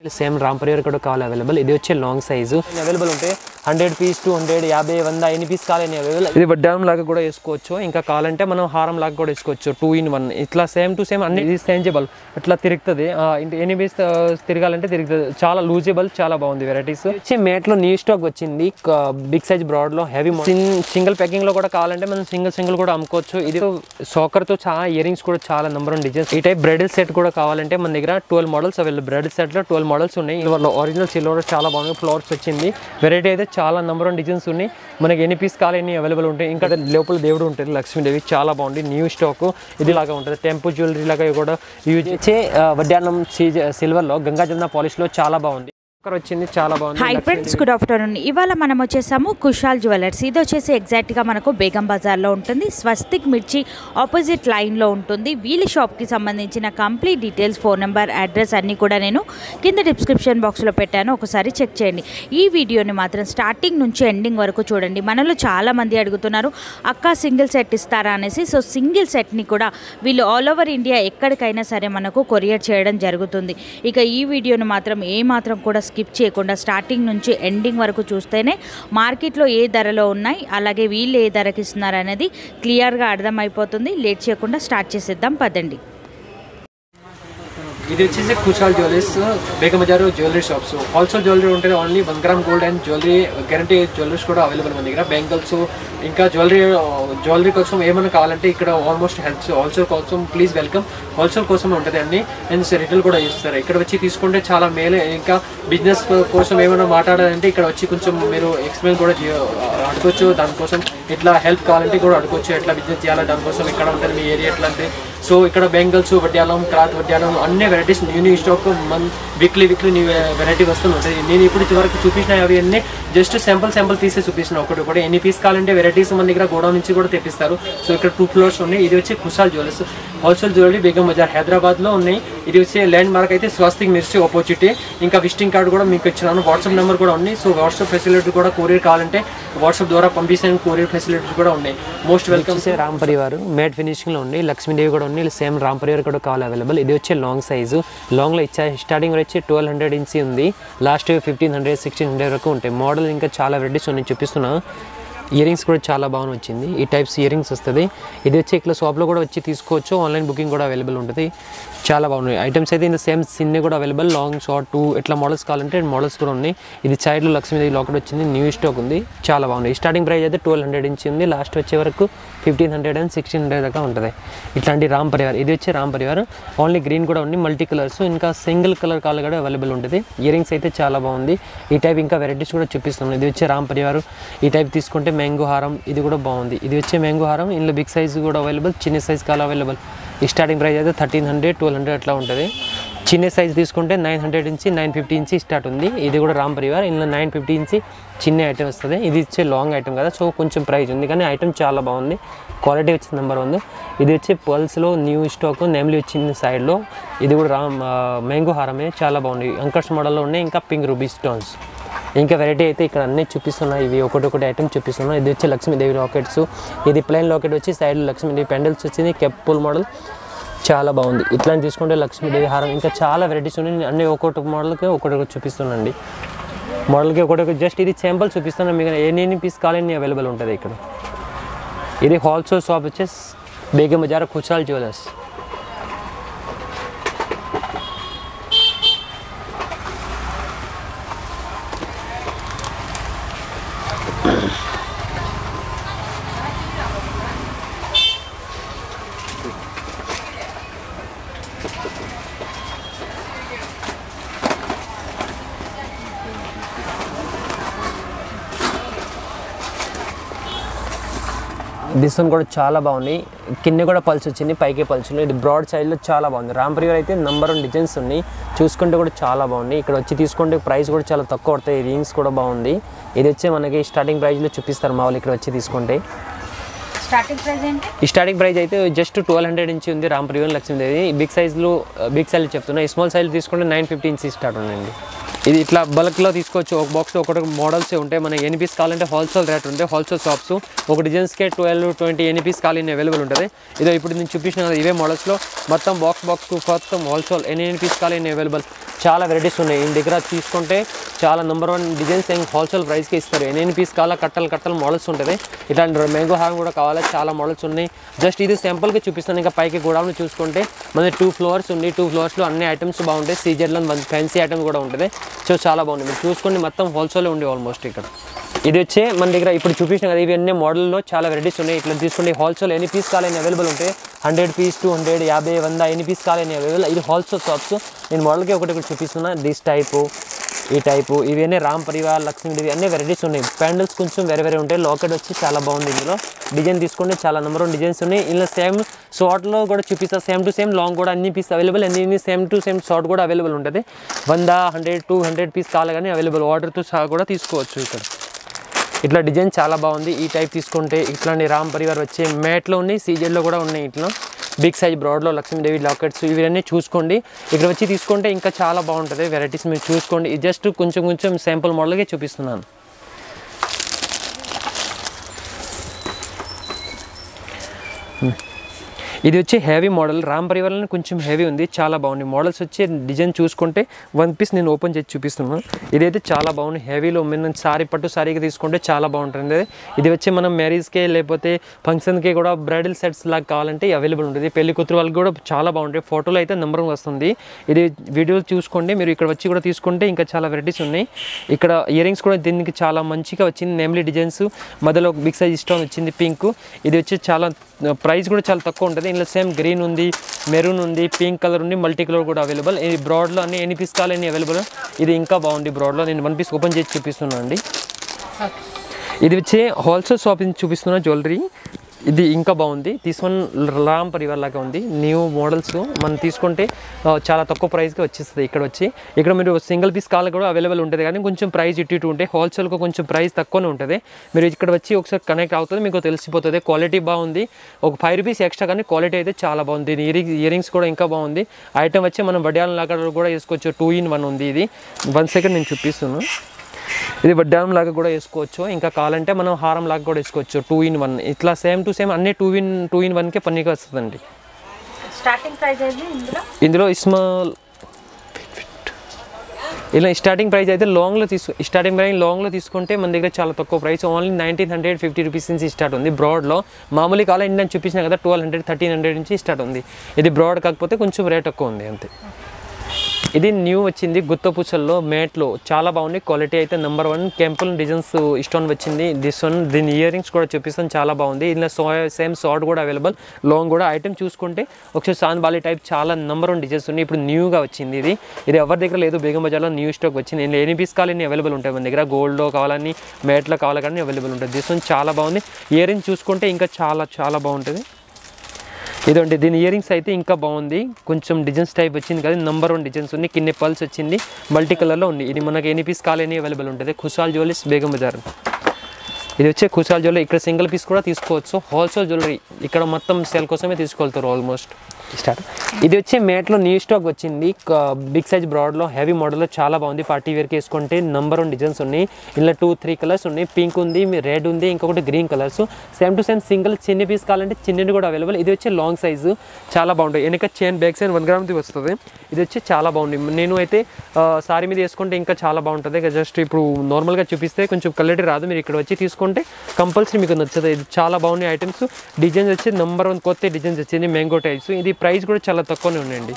Same Ram Parivar కూడా కావాలి available ఇది వచ్చే లాంగ్ సైజు అవైలబుల్ ఉంటాయి హండ్రెడ్ పీస్ టూ హండ్రెడ్ యాభై వంద ఎన్ని పీస్ కావాలి అవైలబుల్ ఇది వడ్డానం లాగా కూడా వేసుకోవచ్చు ఇంకా కావాలంటే మనం హారం లాగా కూడా వేసుకోవచ్చు టూ ఇన్ వన్ ఇట్లా సేమ్ టు సేమ్ అన్ని ఇది చేంజబుల్ ఇట్లా తిరుగుతుంది ఆ, ఇంటి ఎన్ని పీస్ తిరగాలంటే తిరుగుతుంది చాలా లూజబుల్ చాలా బాగుంది వెరైటీస్ వచ్చి మేట్లో న్యూ స్టాక్ వచ్చింది బిగ్ సైజ్ బ్రాడ్ లో హెవీ సింగిల్ ప్యాకింగ్ లో కూడా కావాలంటే మనం సింగిల్ సింగిల్ కూడా అమ్ముకోవచ్చు ఇది సోకర్ తో చాలా ఇయరింగ్స్ కూడా చాలా నెంబర్ ఆఫ్ డిజైన్స్ ఈ టైప్ బ్రైడల్ సెట్ కూడా కావాలంటే మన దగ్గర twelve models available bridal set లో ట్వెల్వ్ మోడల్స్ ఉన్నాయి ఒరిజినల్ సిల్వర్ చాలా బాగుంది ఫ్లవర్స్ వచ్చింది వెరైటీ అయితే చాలా నెంబర్ ఆఫ్ డిజైన్స్ ఉన్నాయి మనకి ఎన్ని పీస్ కావాలి ఎన్ని అవైలబుల్ ఉంటాయి ఇంకా లోపల దేవుడు ఉంటుంది లక్ష్మీదేవి చాలా బాగుంది న్యూ స్టాక్ ఇది లాగా ఉంటుంది టెంపుల్ జ్యువెలరీ లాగా కూడా యూజ్ చేసే వడ్డానం సిల్వర్ లో గంగా జమున పాలిష్ లో చాలా బాగుంది ఒకరు వచ్చింది చాలా బాగుంది హాయ్ ఫ్రెండ్స్ గుడ్ ఆఫ్టర్నూన్ ఇవాళ మనం వచ్చేసాము కుషాల్ జ్యువెలర్స్ ఇది వచ్చేసి ఎగ్జాక్ట్గా మనకు బేగం బజార్లో ఉంటుంది స్వస్తిక్ మిర్చి ఆపోజిట్ లైన్లో ఉంటుంది వీళ్ళ షాప్కి సంబంధించిన complete details phone number address అన్నీ కూడా నేను కింద డిస్క్రిప్షన్ బాక్స్లో పెట్టాను ఒకసారి చెక్ చేయండి ఈ వీడియోని మాత్రం స్టార్టింగ్ నుంచి ఎండింగ్ వరకు చూడండి మనలో చాలామంది అడుగుతున్నారు అక్క సింగిల్ సెట్ ఇస్తారా అనేసి సో సింగిల్ సెట్ని కూడా వీళ్ళు ఆల్ ఓవర్ ఇండియా ఎక్కడికైనా సరే మనకు కొరియర్ చేయడం జరుగుతుంది ఇక ఈ వీడియోని మాత్రం ఏ మాత్రం కూడా స్కిప్ చేయకుండా స్టార్టింగ్ నుంచి ఎండింగ్ వరకు చూస్తేనే మార్కెట్లో ఏ ధరలో ఉన్నాయి అలాగే వీళ్ళు ఏ ధరకి ఇస్తున్నారు అనేది క్లియర్గా అర్థమైపోతుంది లేట్ చేయకుండా స్టార్ట్ చేసేద్దాం పదండి ఇది వచ్చేసి Kushal jewellers Begum Bazar jewellery shops wholesale jewellery ఉంటుంది only one gram gold and jewellery guarantee jewelleries కూడా అవైలబుల్ మన దగ్గర బ్యాంగిల్స్ ఇంకా జ్యువెలరీ జ్యువెలరీ కోసం ఏమైనా కావాలంటే ఇక్కడ ఆల్మోస్ట్ హెల్ప్ హోల్సేల్ కోసం ప్లీజ్ వెల్కమ్ హోల్సేల్ కోసం ఉంటుంది అన్ని అండ్ రిటైల్ కూడా ఇస్తారు ఇక్కడ వచ్చి తీసుకుంటే చాలా మేలే ఇంకా బిజినెస్ కోసం ఏమైనా మాట్లాడాలంటే ఇక్కడ వచ్చి కొంచెం మీరు ఎక్స్ప్లెయిన్ కూడా చేయ- అడగొచ్చు దానికోసం ఇట్లా హెల్ప్ కావాలంటే కూడా అడగొచ్చు ఎట్లా బిజినెస్ చేయాలి దానికోసం ఇక్కడ ఉంటుంది మీ ఏరియా ఎట్లా అంటే సో ఇక్కడ బెంగల్స్ వడ్డాలం క్లాత్ వడ్డాలం అన్ని వెరైటీస్ న్యూ న్యూ స్టాక్ మన్ వీక్లీ వీక్లీ న్యూ వెరైటీ వస్తూనే ఉంటుంది నేను ఇప్పుడు చివరికి చూపించిన అవి అన్ని జస్ట్ శాంపుల్ శాంపుల్ తీసే చూపించిన ఒకటి ఒకటి ఎన్ని పీస్ కావాలంటే వెరైటీస్ మన దగ్గర గోడౌన్ నుంచి కూడా తెప్పిస్తారు సో ఇక్కడ టూ ఫ్లోర్స్ ఉన్నాయి ఇది వచ్చి Kushal jewellers wholesale jewellery Begum Bazar Hyderabad లో ఉన్నాయి ఇది వచ్చి ల్యాండ్ మార్క్ అయితే స్వాస్తిక్ మిర్చి ఆపోజిట్ ఇంకా విజిటింగ్ కార్డు కూడా మీకు ఇచ్చినాను వాట్సాప్ నెంబర్ కూడా ఉంది సో వాట్సాప్ ఫెసిలిటీ కూడా కొరియర్ కావాలంటే వాట్సాప్ ద్వారా పంపించే కొరియర్ ఫెసిలిటీస్ కూడా ఉన్నాయి most welcome Ram Parivar matte finishing లో ఉంది లక్ష్మీదేవి కూడా ఉంది సేమ్ రామ్ పరివార్ కూడా కావాలి అవైలబుల్ ఇది వచ్చి లాంగ్ సైజు లాంగ్ లో ఇచ్చా స్టార్టింగ్ వచ్చి ట్వెల్వ్ హండ్రెడ్ ఇంచి ఉంది last fifteen hundred sixteen hundred వరకు ఉంటాయి మోడల్ ఇంకా చాలా వెరైటీస్ ఉన్నాయి చూపిస్తున్నా ఇయరింగ్స్ కూడా చాలా బాగా వచ్చింది ఈ టైప్స్ ఇయరింగ్స్ వస్తుంది ఇది వచ్చి ఇక్కడ షాప్లో కూడా వచ్చి తీసుకోవచ్చు ఆన్లైన్ బుకింగ్ కూడా అవైలబుల్ ఉంటుంది చాలా బాగున్నాయి ఐటమ్స్ అయితే ఇంత సేమ్ సిన్ని కూడా అవైలబుల్ లాంగ్ షార్ట్ టూ ఇట్లా మోడల్స్ కావాలంటే మోడల్స్ కూడా ఉన్నాయి ఇది సైడ్లో లక్ష్మీదేవి లాకెట్ వచ్చింది న్యూ స్టాక్ ఉంది చాలా బాగుంది స్టార్టింగ్ ప్రైస్ అయితే ట్వెల్వ్ హండ్రెడ్ ఇంచి ఉంది లాస్ట్ వచ్చే వరకు fifteen hundred and sixteen hundred దాకా ఉంటుంది ఇట్లాంటి రామ్ పరివార్ ఇది వచ్చి రామ్ పరివార్ ఓన్లీ గ్రీన్ కూడా ఉంది మల్టీ కలర్స్ ఇంకా సింగిల్ కలర్ కాల్ కూడా అవైలబుల్ ఉంటుంది ఇయరింగ్స్ అయితే చాలా బాగుంది ఈ టైప్ ఇంకా వెరైటీస్ కూడా చూపిస్తున్నాను ఇది వచ్చి రామ్ పరివార్ ఈ టైప్ తీసుకుంటే మ్యాంగో హారం ఇది కూడా బాగుంది ఇది వచ్చే మ్యాంగో హారం ఇందులో బిగ్ సైజ్ కూడా అవైలబుల్ చిన్న సైజ్ కాల్ అవైలబుల్ ఈ స్టార్టింగ్ ప్రైస్ అయితే థర్టీన్ హండ్రెడ్ ట్వెల్వ్ హండ్రెడ్ అట్లా ఉంటుంది చిన్న సైజ్ తీసుకుంటే నైన్ హండ్రెడ్ నుంచి నైన్ ఫిఫ్టీ ఇంచి స్టార్ట్ ఉంది ఇది కూడా రామ్ పరివార్ ఇందులో నైన్ ఫిఫ్టీ ఇంచి చిన్న ఐటమ్ వస్తుంది ఇది ఇచ్చే లాంగ్ ఐటమ్ కదా సో కొంచెం ప్రైస్ ఉంది కానీ ఐటమ్ చాలా బాగుంది క్వాలిటీ వచ్చి నెంబర్ వన్ ఇది వచ్చి పల్స్లో న్యూ స్టాక్ నెమ్లీ వచ్చింది సైడ్లో ఇది కూడా రామ్ మ్యాంగో హారమే చాలా బాగుంది అంకర్స్ మోడల్లో ఉన్నాయి ఇంకా పింక్ రూబీ స్టోన్స్ ఇంకా వెరైటీ అయితే ఇక్కడ అన్నీ చూపిస్తున్నాయి ఇవి ఒకటి ఒకటి ఐటమ్ చూపిస్తున్నాయి ఇది వచ్చి లక్ష్మీదేవి లాకెట్స్ ఇది ప్లెయిన్ లాకెట్ వచ్చి సైడ్ లక్ష్మీదేవి పెండల్స్ వచ్చింది కెప్పుల్ మోడల్ చాలా బాగుంది ఇట్లాంటి తీసుకుంటే లక్ష్మీదేవి హారం ఇంకా చాలా వెరైటీస్ ఉన్నాయి నేను అన్ని ఒక్కొక్క మోడల్కి ఒకటి చూపిస్తున్నాండి మోడల్కి ఒకటి జస్ట్ ఇది శాంపుల్ చూపిస్తున్నాను మీకు ఎన్ని పీస్ కావాలని అవైలబుల్ ఉంటుంది ఇక్కడ ఇది హోల్సేల్ షాప్ వచ్చేసి Begum Bazar Khushal jewellers this one కూడా చాలా బాగుంది కింద కూడా పల్స్ వచ్చింది పైకి పల్స్ ఉన్నాయి ఇది బ్రాడ్ సైడ్లో చాలా బాగుంది రామ్ ప్రివర్ అయితే నంబర్ వన్ డిజైన్స్ ఉన్నాయి చూసుకుంటే కూడా చాలా బాగుంది ఇక్కడ వచ్చి తీసుకుంటే ప్రైస్ కూడా చాలా తక్కువ పడతాయి రింగ్స్ కూడా బాగుంది ఇది వచ్చి మనకి స్టార్టింగ్ ప్రైస్లో చూపిస్తారు మా వాళ్ళు ఇక్కడ వచ్చి తీసుకుంటే స్టార్టింగ్ ప్రైస్ ఏంటి ఈ స్టార్టింగ్ ప్రైస్ అయితే జస్ట్ ట్వెల్వ్ హండ్రెడ్ ఇంచి ఉంది రామ్ ప్రివన్ లక్ష్మీదేవి బిగ్ సైజ్లో బిగ్ సైజ్ చెప్తున్నా ఈ స్మాల్ సైజ్ తీసుకుంటే నైన్ ఫిఫ్టీ ఇంచి స్టార్ట్ ఉందండి ఇది ఇట్లా బల్క్లో తీసుకోవచ్చు ఒక బాక్స్లో ఒకటి మోడల్స్ ఉంటాయి మన ఎన్ని పీస్ కావాలంటే హోల్సేల్ రేట్ ఉంటాయి హోల్సేల్ షాప్స్ ఒక డిజైన్స్కే ట్వెల్వ్ ట్వంటీ ఎన్ని పీస్ కావాలి అవైలబుల్ ఉంటుంది ఇదో ఇప్పుడు నేను చూపించిన కదా ఇవే మోడల్స్లో మొత్తం బాక్స్ బాక్స్ మొత్తం హోల్సేల్ ఎన్ని ఎన్ని పీస్ కావాలి అవైలబుల్ చాలా వెరైటీస్ ఉన్నాయి ఈ దగ్గర తీసుకుంటే చాలా నెంబర్ వన్ డిజైన్స్ ఏం హోల్సేల్ ప్రైస్కి ఇస్తారు ఎన్ని ఎన్ని పీస్ కావాలా కట్టలు కట్టలు మోడల్స్ ఉంటుంది ఇట్లాంటి మ్యాంగో హారం కూడా కావాలా చాలా మోడల్స్ ఉన్నాయి జస్ట్ ఇది సింపుల్గా చూపిస్తాను ఇంకా పైకి గోడౌన్ చూసుకుంటే మన టూ ఫ్లోర్స్ ఉంది టూ ఫ్లోర్స్లో అన్ని ఐటమ్స్ బాగుంటాయి సీజర్లో ఫ్యాన్సీ ఐటమ్ కూడా ఉంటుంది సో చాలా బాగుంది మీరు చూసుకోండి మొత్తం హోల్సేల్ ఉంది ఆల్మోస్ట్ ఇక్కడ ఇది వచ్చే మన దగ్గర ఇప్పుడు చూపించిన కదా ఇవి అన్ని మోడల్లో చాలా వెరైటీస్ ఉన్నాయి ఇట్లా తీసుకోండి హోల్సేల్ ఎన్ని పీస్ కావాలని అవైలబుల్ ఉంటాయి హండ్రెడ్ పీస్ టూ హండ్రెడ్ యాభై వంద ఎన్ని పీస్ కావాలని అవైలబుల్ ఇది హోల్సేల్ షాప్స్ నేను మోడల్కి ఒకటి ఒకటి చూపిస్తున్నా దిస్ టైపు ఈ టైపు ఇవన్నీ రామ్ పరివార్ లక్ష్మీదేవి అన్ని వెరైటీస్ ఉన్నాయి ప్యాండిల్స్ కొంచెం వేరే వేరే ఉంటాయి లాకెట్ వచ్చి చాలా బాగుంది ఇందులో డిజైన్ తీసుకోండి చాలా నెంబర్ వన్ డిజైన్స్ ఉన్నాయి ఇలా సేమ్ షార్ట్లో కూడా చూపిస్తా సేమ్ టు సేమ్ లాంగ్ కూడా అన్ని పీస్ అవైలబుల్ అన్ని సేమ్ టు సేమ్ షార్ట్ కూడా అవైలబుల్ ఉంటుంది వంద హండ్రెడ్ టూ హండ్రెడ్ పీస్ కావాలి కానీ అవైలబుల్ ఆర్డర్తో సహా కూడా తీసుకోవచ్చు ఇక్కడ ఇట్లా డిజైన్ చాలా బాగుంది ఈ టైప్ తీసుకుంటే ఇట్లాంటి రామ్ పరివార్ వచ్చే మ్యాట్లో ఉన్నాయి సీజెడ్లో కూడా ఉన్నాయి ఇట్లా బిగ్ సైజ్ బ్రాడ్లో లక్ష్మీదేవి లాకెట్స్ ఇవన్నీ చూసుకోండి ఇక్కడ వచ్చి తీసుకుంటే ఇంకా చాలా బాగుంటుంది వెరైటీస్ మీరు చూసుకోండి ఇది జస్ట్ కొంచెం కొంచెం శాంపుల్ మోడల్గా చూపిస్తున్నాను ఇది వచ్చి హెవీ మోడల్ రామ్ పరివార్లో కొంచెం హెవీ ఉంది చాలా బాగుంది మోడల్స్ వచ్చి డిజైన్ చూసుకుంటే వన్ పీస్ నేను ఓపెన్ చేసి చూపిస్తున్నాను ఇదైతే చాలా బాగుంది హెవీలో మనం సారీ పట్టు సారీకి తీసుకుంటే చాలా బాగుంటుంది ఇది వచ్చి మనం మ్యారేజ్కి లేకపోతే ఫంక్షన్కి కూడా బ్రైడల్ సెట్స్ లాగా కావాలంటే అవైలబుల్ ఉంటుంది పెళ్లి కూతురు వాళ్ళకి కూడా చాలా బాగుంటాయి ఫోటోలో అయితే నెంబర్ వస్తుంది ఇది వీడియో చూసుకోండి మీరు ఇక్కడ వచ్చి కూడా తీసుకుంటే ఇంకా చాలా వెరైటీస్ ఉన్నాయి ఇక్కడ ఇయర్ రింగ్స్ కూడా దీనికి చాలా మంచిగా వచ్చింది నేమ్లీ డిజైన్స్ మధ్యలో బిగ్ సైజ్ ఇష్టం వచ్చింది పింక్ ఇది వచ్చి చాలా ప్రైస్ కూడా చాలా తక్కువ ఉంటుంది ఇందులో సేమ్ గ్రీన్ ఉంది మెరూన్ ఉంది పింక్ కలర్ ఉంది మల్టీ కలర్ కూడా అవైలబుల్ ఇది బ్రాడ్లో అన్ని ఎన్ని పీస్ కావాలి అన్ని అవైలబుల్ ఇది ఇంకా బాగుంది బ్రాడ్లో నేను వన్ పీస్ ఓపెన్ చేసి చూపిస్తున్నాను అండి ఇది వచ్చి హోల్సేల్ షాప్ నుంచి చూపిస్తున్న జ్యువెలరీ ఇది ఇంకా బాగుంది తీసుకొని రామ్ పరివార్ లాగా ఉంది న్యూ మోడల్స్ మనం తీసుకుంటే ఆ, చాలా తక్కువ ప్రైస్కి వచ్చేస్తుంది ఇక్కడ వచ్చి ఇక్కడ మీరు సింగిల్ పీస్ కాల్ కూడా అవైలబుల్ ఉంటుంది కానీ కొంచెం ప్రైస్ ఇటు ఇటు ఉంటే హోల్సేల్కి కొంచెం ప్రైస్ తక్కువనే ఉంటుంది మీరు ఇక్కడ వచ్చి ఒకసారి కనెక్ట్ అవుతుంది మీకు తెలిసిపోతుంది క్వాలిటీ బాగుంది ఒక ఫైవ్ రూపీస్ ఎక్స్ట్రా కానీ క్వాలిటీ అయితే చాలా బాగుంది ఇయర్ ఇయర్ రింగ్స్ కూడా ఇంకా బాగుంది ఐటమ్ వచ్చి మనం వడ్డాలం లాగా కూడా వేసుకోవచ్చు టూ ఇన్ వన్ ఉంది ఇది వన్ సెకండ్ నేను చూపిస్తున్నాను ఇది వడ్డానం లాగా కూడా వేసుకోవచ్చు ఇంకా కావాలంటే మనం హారం లాగా కూడా వేసుకోవచ్చు టూ ఇన్ వన్ ఇట్లా సేమ్ టు సేమ్ అన్ని టూ ఇన్ టూ ఇన్ వన్కే పన్నీగా వస్తుందండి స్టార్టింగ్ ప్రైస్ అయితే ఇందులో ఇందులో స్మాల్ ఇలా స్టార్టింగ్ ప్రైస్ అయితే లాంగ్లో తీసు స్టార్టింగ్ ప్రైస్ లాంగ్లో తీసుకుంటే మన దగ్గర చాలా తక్కువ price only nineteen hundred fifty rupees నుంచి స్టార్ట్ ఉంది బ్రాడ్లో మామూలు కాలం నేను చూపించిన కదా ట్వెల్వ్ హండ్రెడ్ థర్టీన్ హండ్రెడ్ నుంచి స్టార్ట్ ఉంది ఇది బ్రాడ్ కాకపోతే కొంచెం రేట్ ఎక్కువ ఉంది అంతే ఇది న్యూ వచ్చింది గుత్తపూసల్లో మేట్లో చాలా బాగుంది క్వాలిటీ అయితే నెంబర్ వన్ కెంపుల్ డిజైన్స్ స్టోన్ వచ్చింది దిస్ వన్ దీని ఇయర్ రింగ్స్ కూడా చూపిస్తాను చాలా బాగుంది ఇందులో సో సేమ్ షార్ట్ కూడా అవైలబుల్ లాంగ్ కూడా ఐటమ్ చూసుకుంటే ఒకసారి సాన్ బాలి టైప్ చాలా నెంబర్ వన్ డిజైన్స్ ఉన్నాయి ఇప్పుడు న్యూగా వచ్చింది ఇది ఇది ఎవరి దగ్గర లేదు బేగం బజార్లో న్యూ స్టాక్ వచ్చింది ఇందులో ఎన్ని పీస్ కావాలని అవైలబుల్ ఉంటాయి మన దగ్గర గోల్డ్లో కావాలని మేట్లో కావాలి కానీ అవైలబుల్ ఉంటుంది దిస్ వన్ చాలా బాగుంది ఇయర్ రింగ్స్ చూసుకుంటే ఇంకా చాలా చాలా బాగుంటుంది ఇదండి దీని ఇయర్ రింగ్స్ అయితే ఇంకా బాగుంది కొంచెం డిజైన్స్ టైప్ వచ్చింది కదా నంబర్ వన్ డిజైన్స్ ఉన్నాయి కింద పల్స్ వచ్చింది మల్టీ కలర్లో ఉంది ఇది మనకి ఎన్ని పీస్ కాలేని అవైలబుల్ ఉంటుంది ఖుషాల్ జ్యువెలర్స్ బేగం బజార్ ఇది వచ్చే ఖుషాల్ జ్యువెలరీ ఇక్కడ సింగిల్ పీస్ కూడా తీసుకోవచ్చు హోల్సేల్ జ్యువెలరీ ఇక్కడ మొత్తం సేల్ కోసమే తీసుకెళ్తారు ఆల్మోస్ట్ స్టార్ట్ ఇది వచ్చే మేట్లో న్యూ స్టాక్ వచ్చింది బిగ్ సైజ్ బ్రాడ్లో హెవీ మోడల్లో చాలా బాగుంది పార్టీ వేర్కి వేసుకుంటే నంబర్ వన్ డిజైన్స్ ఉన్నాయి ఇలా టూ త్రీ కలర్స్ ఉన్నాయి పింక్ ఉంది రెడ్ ఉంది ఇంకొకటి green colours same to same single చిన్న పీస్ కావాలంటే చిన్నది కూడా అవైలబుల్ ఇది వచ్చి లాంగ్ సైజు చాలా బాగుంటుంది వెనక చైన్ బ్యాక్ సైడ్ వన్ గ్రామ్ది వస్తుంది ఇది వచ్చి చాలా బాగుంది నేను అయితే సారీ మీద వేసుకుంటే ఇంకా చాలా బాగుంటుంది జస్ట్ ఇప్పుడు నార్మల్గా చూపిస్తే కొంచెం క్వాలిటీ రాదు మీరు ఇక్కడ వచ్చి తీసుకుంటే కంపల్సరీ మీకు నచ్చుతుంది ఇది చాలా బాగున్నాయి ఐటమ్స్ డిజైన్స్ వచ్చి నెంబర్ వన్ కొత్త డిజైన్స్ వచ్చింది మ్యాంగో టైల్స్ ఇది ప్రైస్ కూడా చాలా తక్కువనే ఉన్నాయండి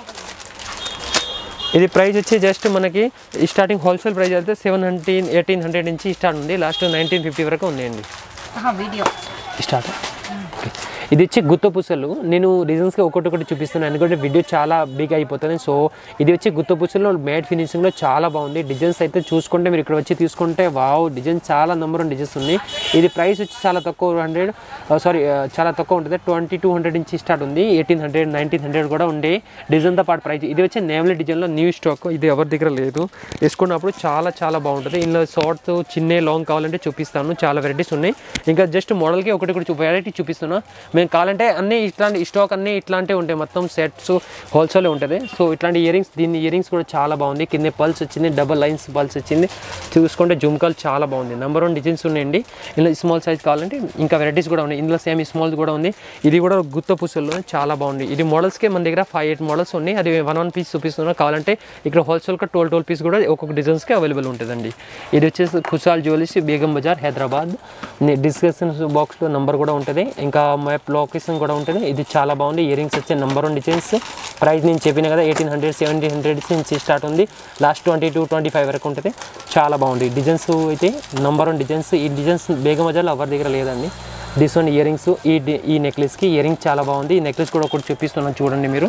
ఇది ప్రైస్ వచ్చి జస్ట్ మనకి స్టార్టింగ్ హోల్సేల్ ప్రైస్ అయితే సెవెన్ హండ్రెడ్ ఎయిటీన్ హండ్రెడ్ నుంచి స్టార్ట్ ఉంది లాస్ట్ నైన్టీన్ ఫిఫ్టీ వరకు ఉన్నాయండి వీడియో స్టార్ట్ ఇది వచ్చి గుత్త పూసలు నేను రీజన్స్గా ఒకటి ఒకటి చూపిస్తున్నాను ఎందుకంటే వీడియో చాలా బిగ్ అయిపోతుంది సో ఇది వచ్చి గుత్త పూసలు మ్యాట్ ఫినిషింగ్లో చాలా బాగుంది డిజైన్స్ అయితే చూసుకుంటే మీరు ఇక్కడ వచ్చి తీసుకుంటే వావ్ డిజైన్ చాలా నెంబర్ వన్ డిజైన్స్ ఉన్నాయి ఇది ప్రైస్ వచ్చి చాలా తక్కువ హండ్రెడ్ సారీ చాలా తక్కువ ఉంటుంది ట్వంటీ టూ హండ్రెడ్ నుంచి స్టార్ట్ ఉంది ఎయిటీన్ హండ్రెడ్ నైన్టీన్ హండ్రెడ్ కూడా ఉండే డిజైన్తో పాటు ప్రైస్ ఇది వచ్చి నేమ్లీ డిజైన్లో న్యూ స్టాక్ ఇది ఎవరి దగ్గర లేదు వేసుకున్నప్పుడు చాలా చాలా బాగుంటుంది ఇందులో షార్ట్స్ చిన్న లాంగ్ కావాలంటే చూపిస్తాను చాలా వెరైటీస్ ఉన్నాయి ఇంకా జస్ట్ మోడల్కి ఒకటి ఒకటి వెరైటీ చూపిస్తున్నా మేము కావాలంటే అన్ని ఇట్లాంటి స్టాక్ అన్ని ఇట్లాంటివి ఉంటాయి మొత్తం సెట్స్ హోల్సేల్ ఉంటుంది సో ఇట్లాంటి ఇయరింగ్స్ దీని ఇయరింగ్స్ కూడా చాలా బాగుంది కింద పల్స్ వచ్చింది డబల్ లైన్స్ పల్స్ వచ్చింది చూసుకుంటే జుమ్కాలు చాలా బాగుంది నెంబర్ వన్ డిజైన్స్ ఉన్నాయండి ఇందులో స్మాల్ సైజ్ కావాలంటే ఇంకా వెరైటీస్ కూడా ఉన్నాయి ఇందులో సేమ్ స్మాల్ కూడా ఉంది ఇది కూడా గుత్త పుసల్లో చాలా బాగుంది ఇది మోడల్స్కే మన దగ్గర ఫైవ్ ఎయిట్ మోడల్స్ ఉన్నాయి అది వన్ వన్ పీస్ చూపిస్తున్నాం కావాలంటే ఇక్కడ హోల్సేల్గా ట్వెల్వ్ ట్వెల్వ్ పీస్ కూడా ఒక్కొక్క డిజైన్స్కి అవైలబుల్ ఉంటుందండి ఇది వచ్చేసి కుషాల్ జ్యువెలర్స్ బేగం బజార్ హైదరాబాద్ డిస్క్రిప్షన్ బాక్స్లో నెంబర్ కూడా ఉంటుంది ఇంకా మ్యాప్ లొకేషన్ కూడా ఉంటుంది ఇది చాలా బాగుంది ఇయరింగ్స్ వచ్చే నెంబర్ వన్ డిజైన్స్ ప్రైస్ నేను చెప్పిన కదా ఎయిటీన్ హండ్రెడ్ సెవెంటీన్ హండ్రెడ్ నుంచి స్టార్ట్ ఉంది last twenty two twenty five వరకు ఉంటుంది చాలా బాగుంది డిజైన్స్ అయితే నెంబర్ వన్ డిజైన్స్ ఈ డిజైన్స్ బేగం బజార్లో ఎవరి దగ్గర లేదండి దిస్ వన్ ఇయరింగ్స్ ఈ డి- ఈ నెక్లెస్కి ఇయరింగ్ చాలా బాగుంది ఈ నెక్లెస్ కూడా ఒకటి చూపిస్తున్నాను చూడండి మీరు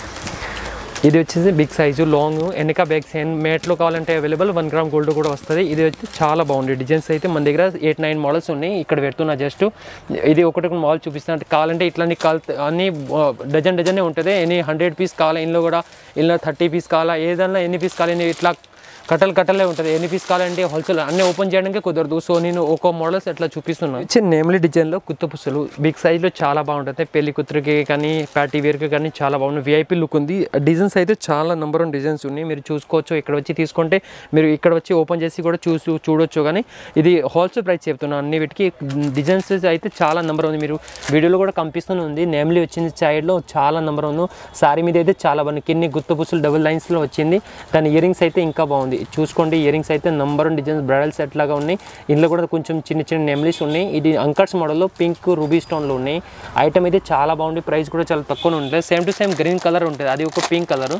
ఇది వచ్చేసి బిగ్ సైజు లాంగ్ వెనక బ్యాగ్స్ మేట్లో కావాలంటే అవైలబుల్ వన్ గ్రామ్ గోల్డ్ కూడా వస్తుంది ఇది వచ్చి చాలా బాగుంది డిజైన్స్ అయితే మన దగ్గర ఎయిట్ నైన్ మోడల్స్ ఉన్నాయి ఇక్కడ పెడుతున్నా జస్ట్ ఇది ఒకటి మోడల్ చూపిస్తున్నా కావాలంటే ఇట్లాంటి కాల్ అన్ని డజన్ డజనే ఉంటుంది ఎనీ హండ్రెడ్ పీస్ కావాలా ఇందులో కూడా ఇందులో థర్టీ పీస్ కావాలా ఏదైనా ఎన్ని పీస్ కావాలి ఇట్లా కట్టలు కట్టలే ఉంటుంది ఎన్ని పీస్ కావాలంటే హోల్సేల్ అన్ని ఓపెన్ చేయడానికి కుదరదు సో నేను ఒక మోడల్స్ ఎట్లా చూపిస్తున్నాను చిన్న నేమ్లీ డిజైన్లో కుత్త పుసలు బిగ్ సైజ్లో చాలా బాగుంటుంది పెళ్లి కూతురికి కానీ పార్టీ వేర్కి కానీ చాలా బాగుంది విఐపి లుక్ ఉంది డిజైన్స్ అయితే చాలా నెంబర్ వన్ డిజైన్స్ ఉన్నాయి మీరు చూసుకోవచ్చు ఇక్కడ వచ్చి తీసుకుంటే మీరు ఇక్కడ వచ్చి ఓపెన్ చేసి కూడా చూసి చూడొచ్చు కానీ ఇది హోల్సేల్ ప్రైస్ చెప్తున్నాను అన్ని వీటికి డిజైన్స్ అయితే చాలా నెంబర్ ఉంది మీరు వీడియోలో కూడా కనిపిస్తూనే ఉంది నేమ్లీ వచ్చింది సైడ్లో చాలా నెంబర్ ఉంది సారీ మీద అయితే చాలా బాగుంది కిన్ని గుత్త పుసులు డబుల్ లైన్స్లో వచ్చింది దాని ఇయరింగ్స్ అయితే ఇంకా బాగుంది చూసుకోండి ఇయరింగ్స్ అయితే నంబర్ డిజైన్స్ బ్రైడల్ సెట్ లాగా ఉన్నాయి ఇందులో కూడా కొంచెం చిన్న చిన్న నెమ్లీస్ ఉన్నాయి ఇది అంకర్స్ మోడల్లో పింక్ రూబీ స్టోన్లో ఉన్నాయి ఐటమ్ అయితే చాలా బాగుంది ప్రైస్ కూడా చాలా తక్కువ ఉంటుంది same to same green colour ఉంటుంది అది ఒక పింక్ కలర్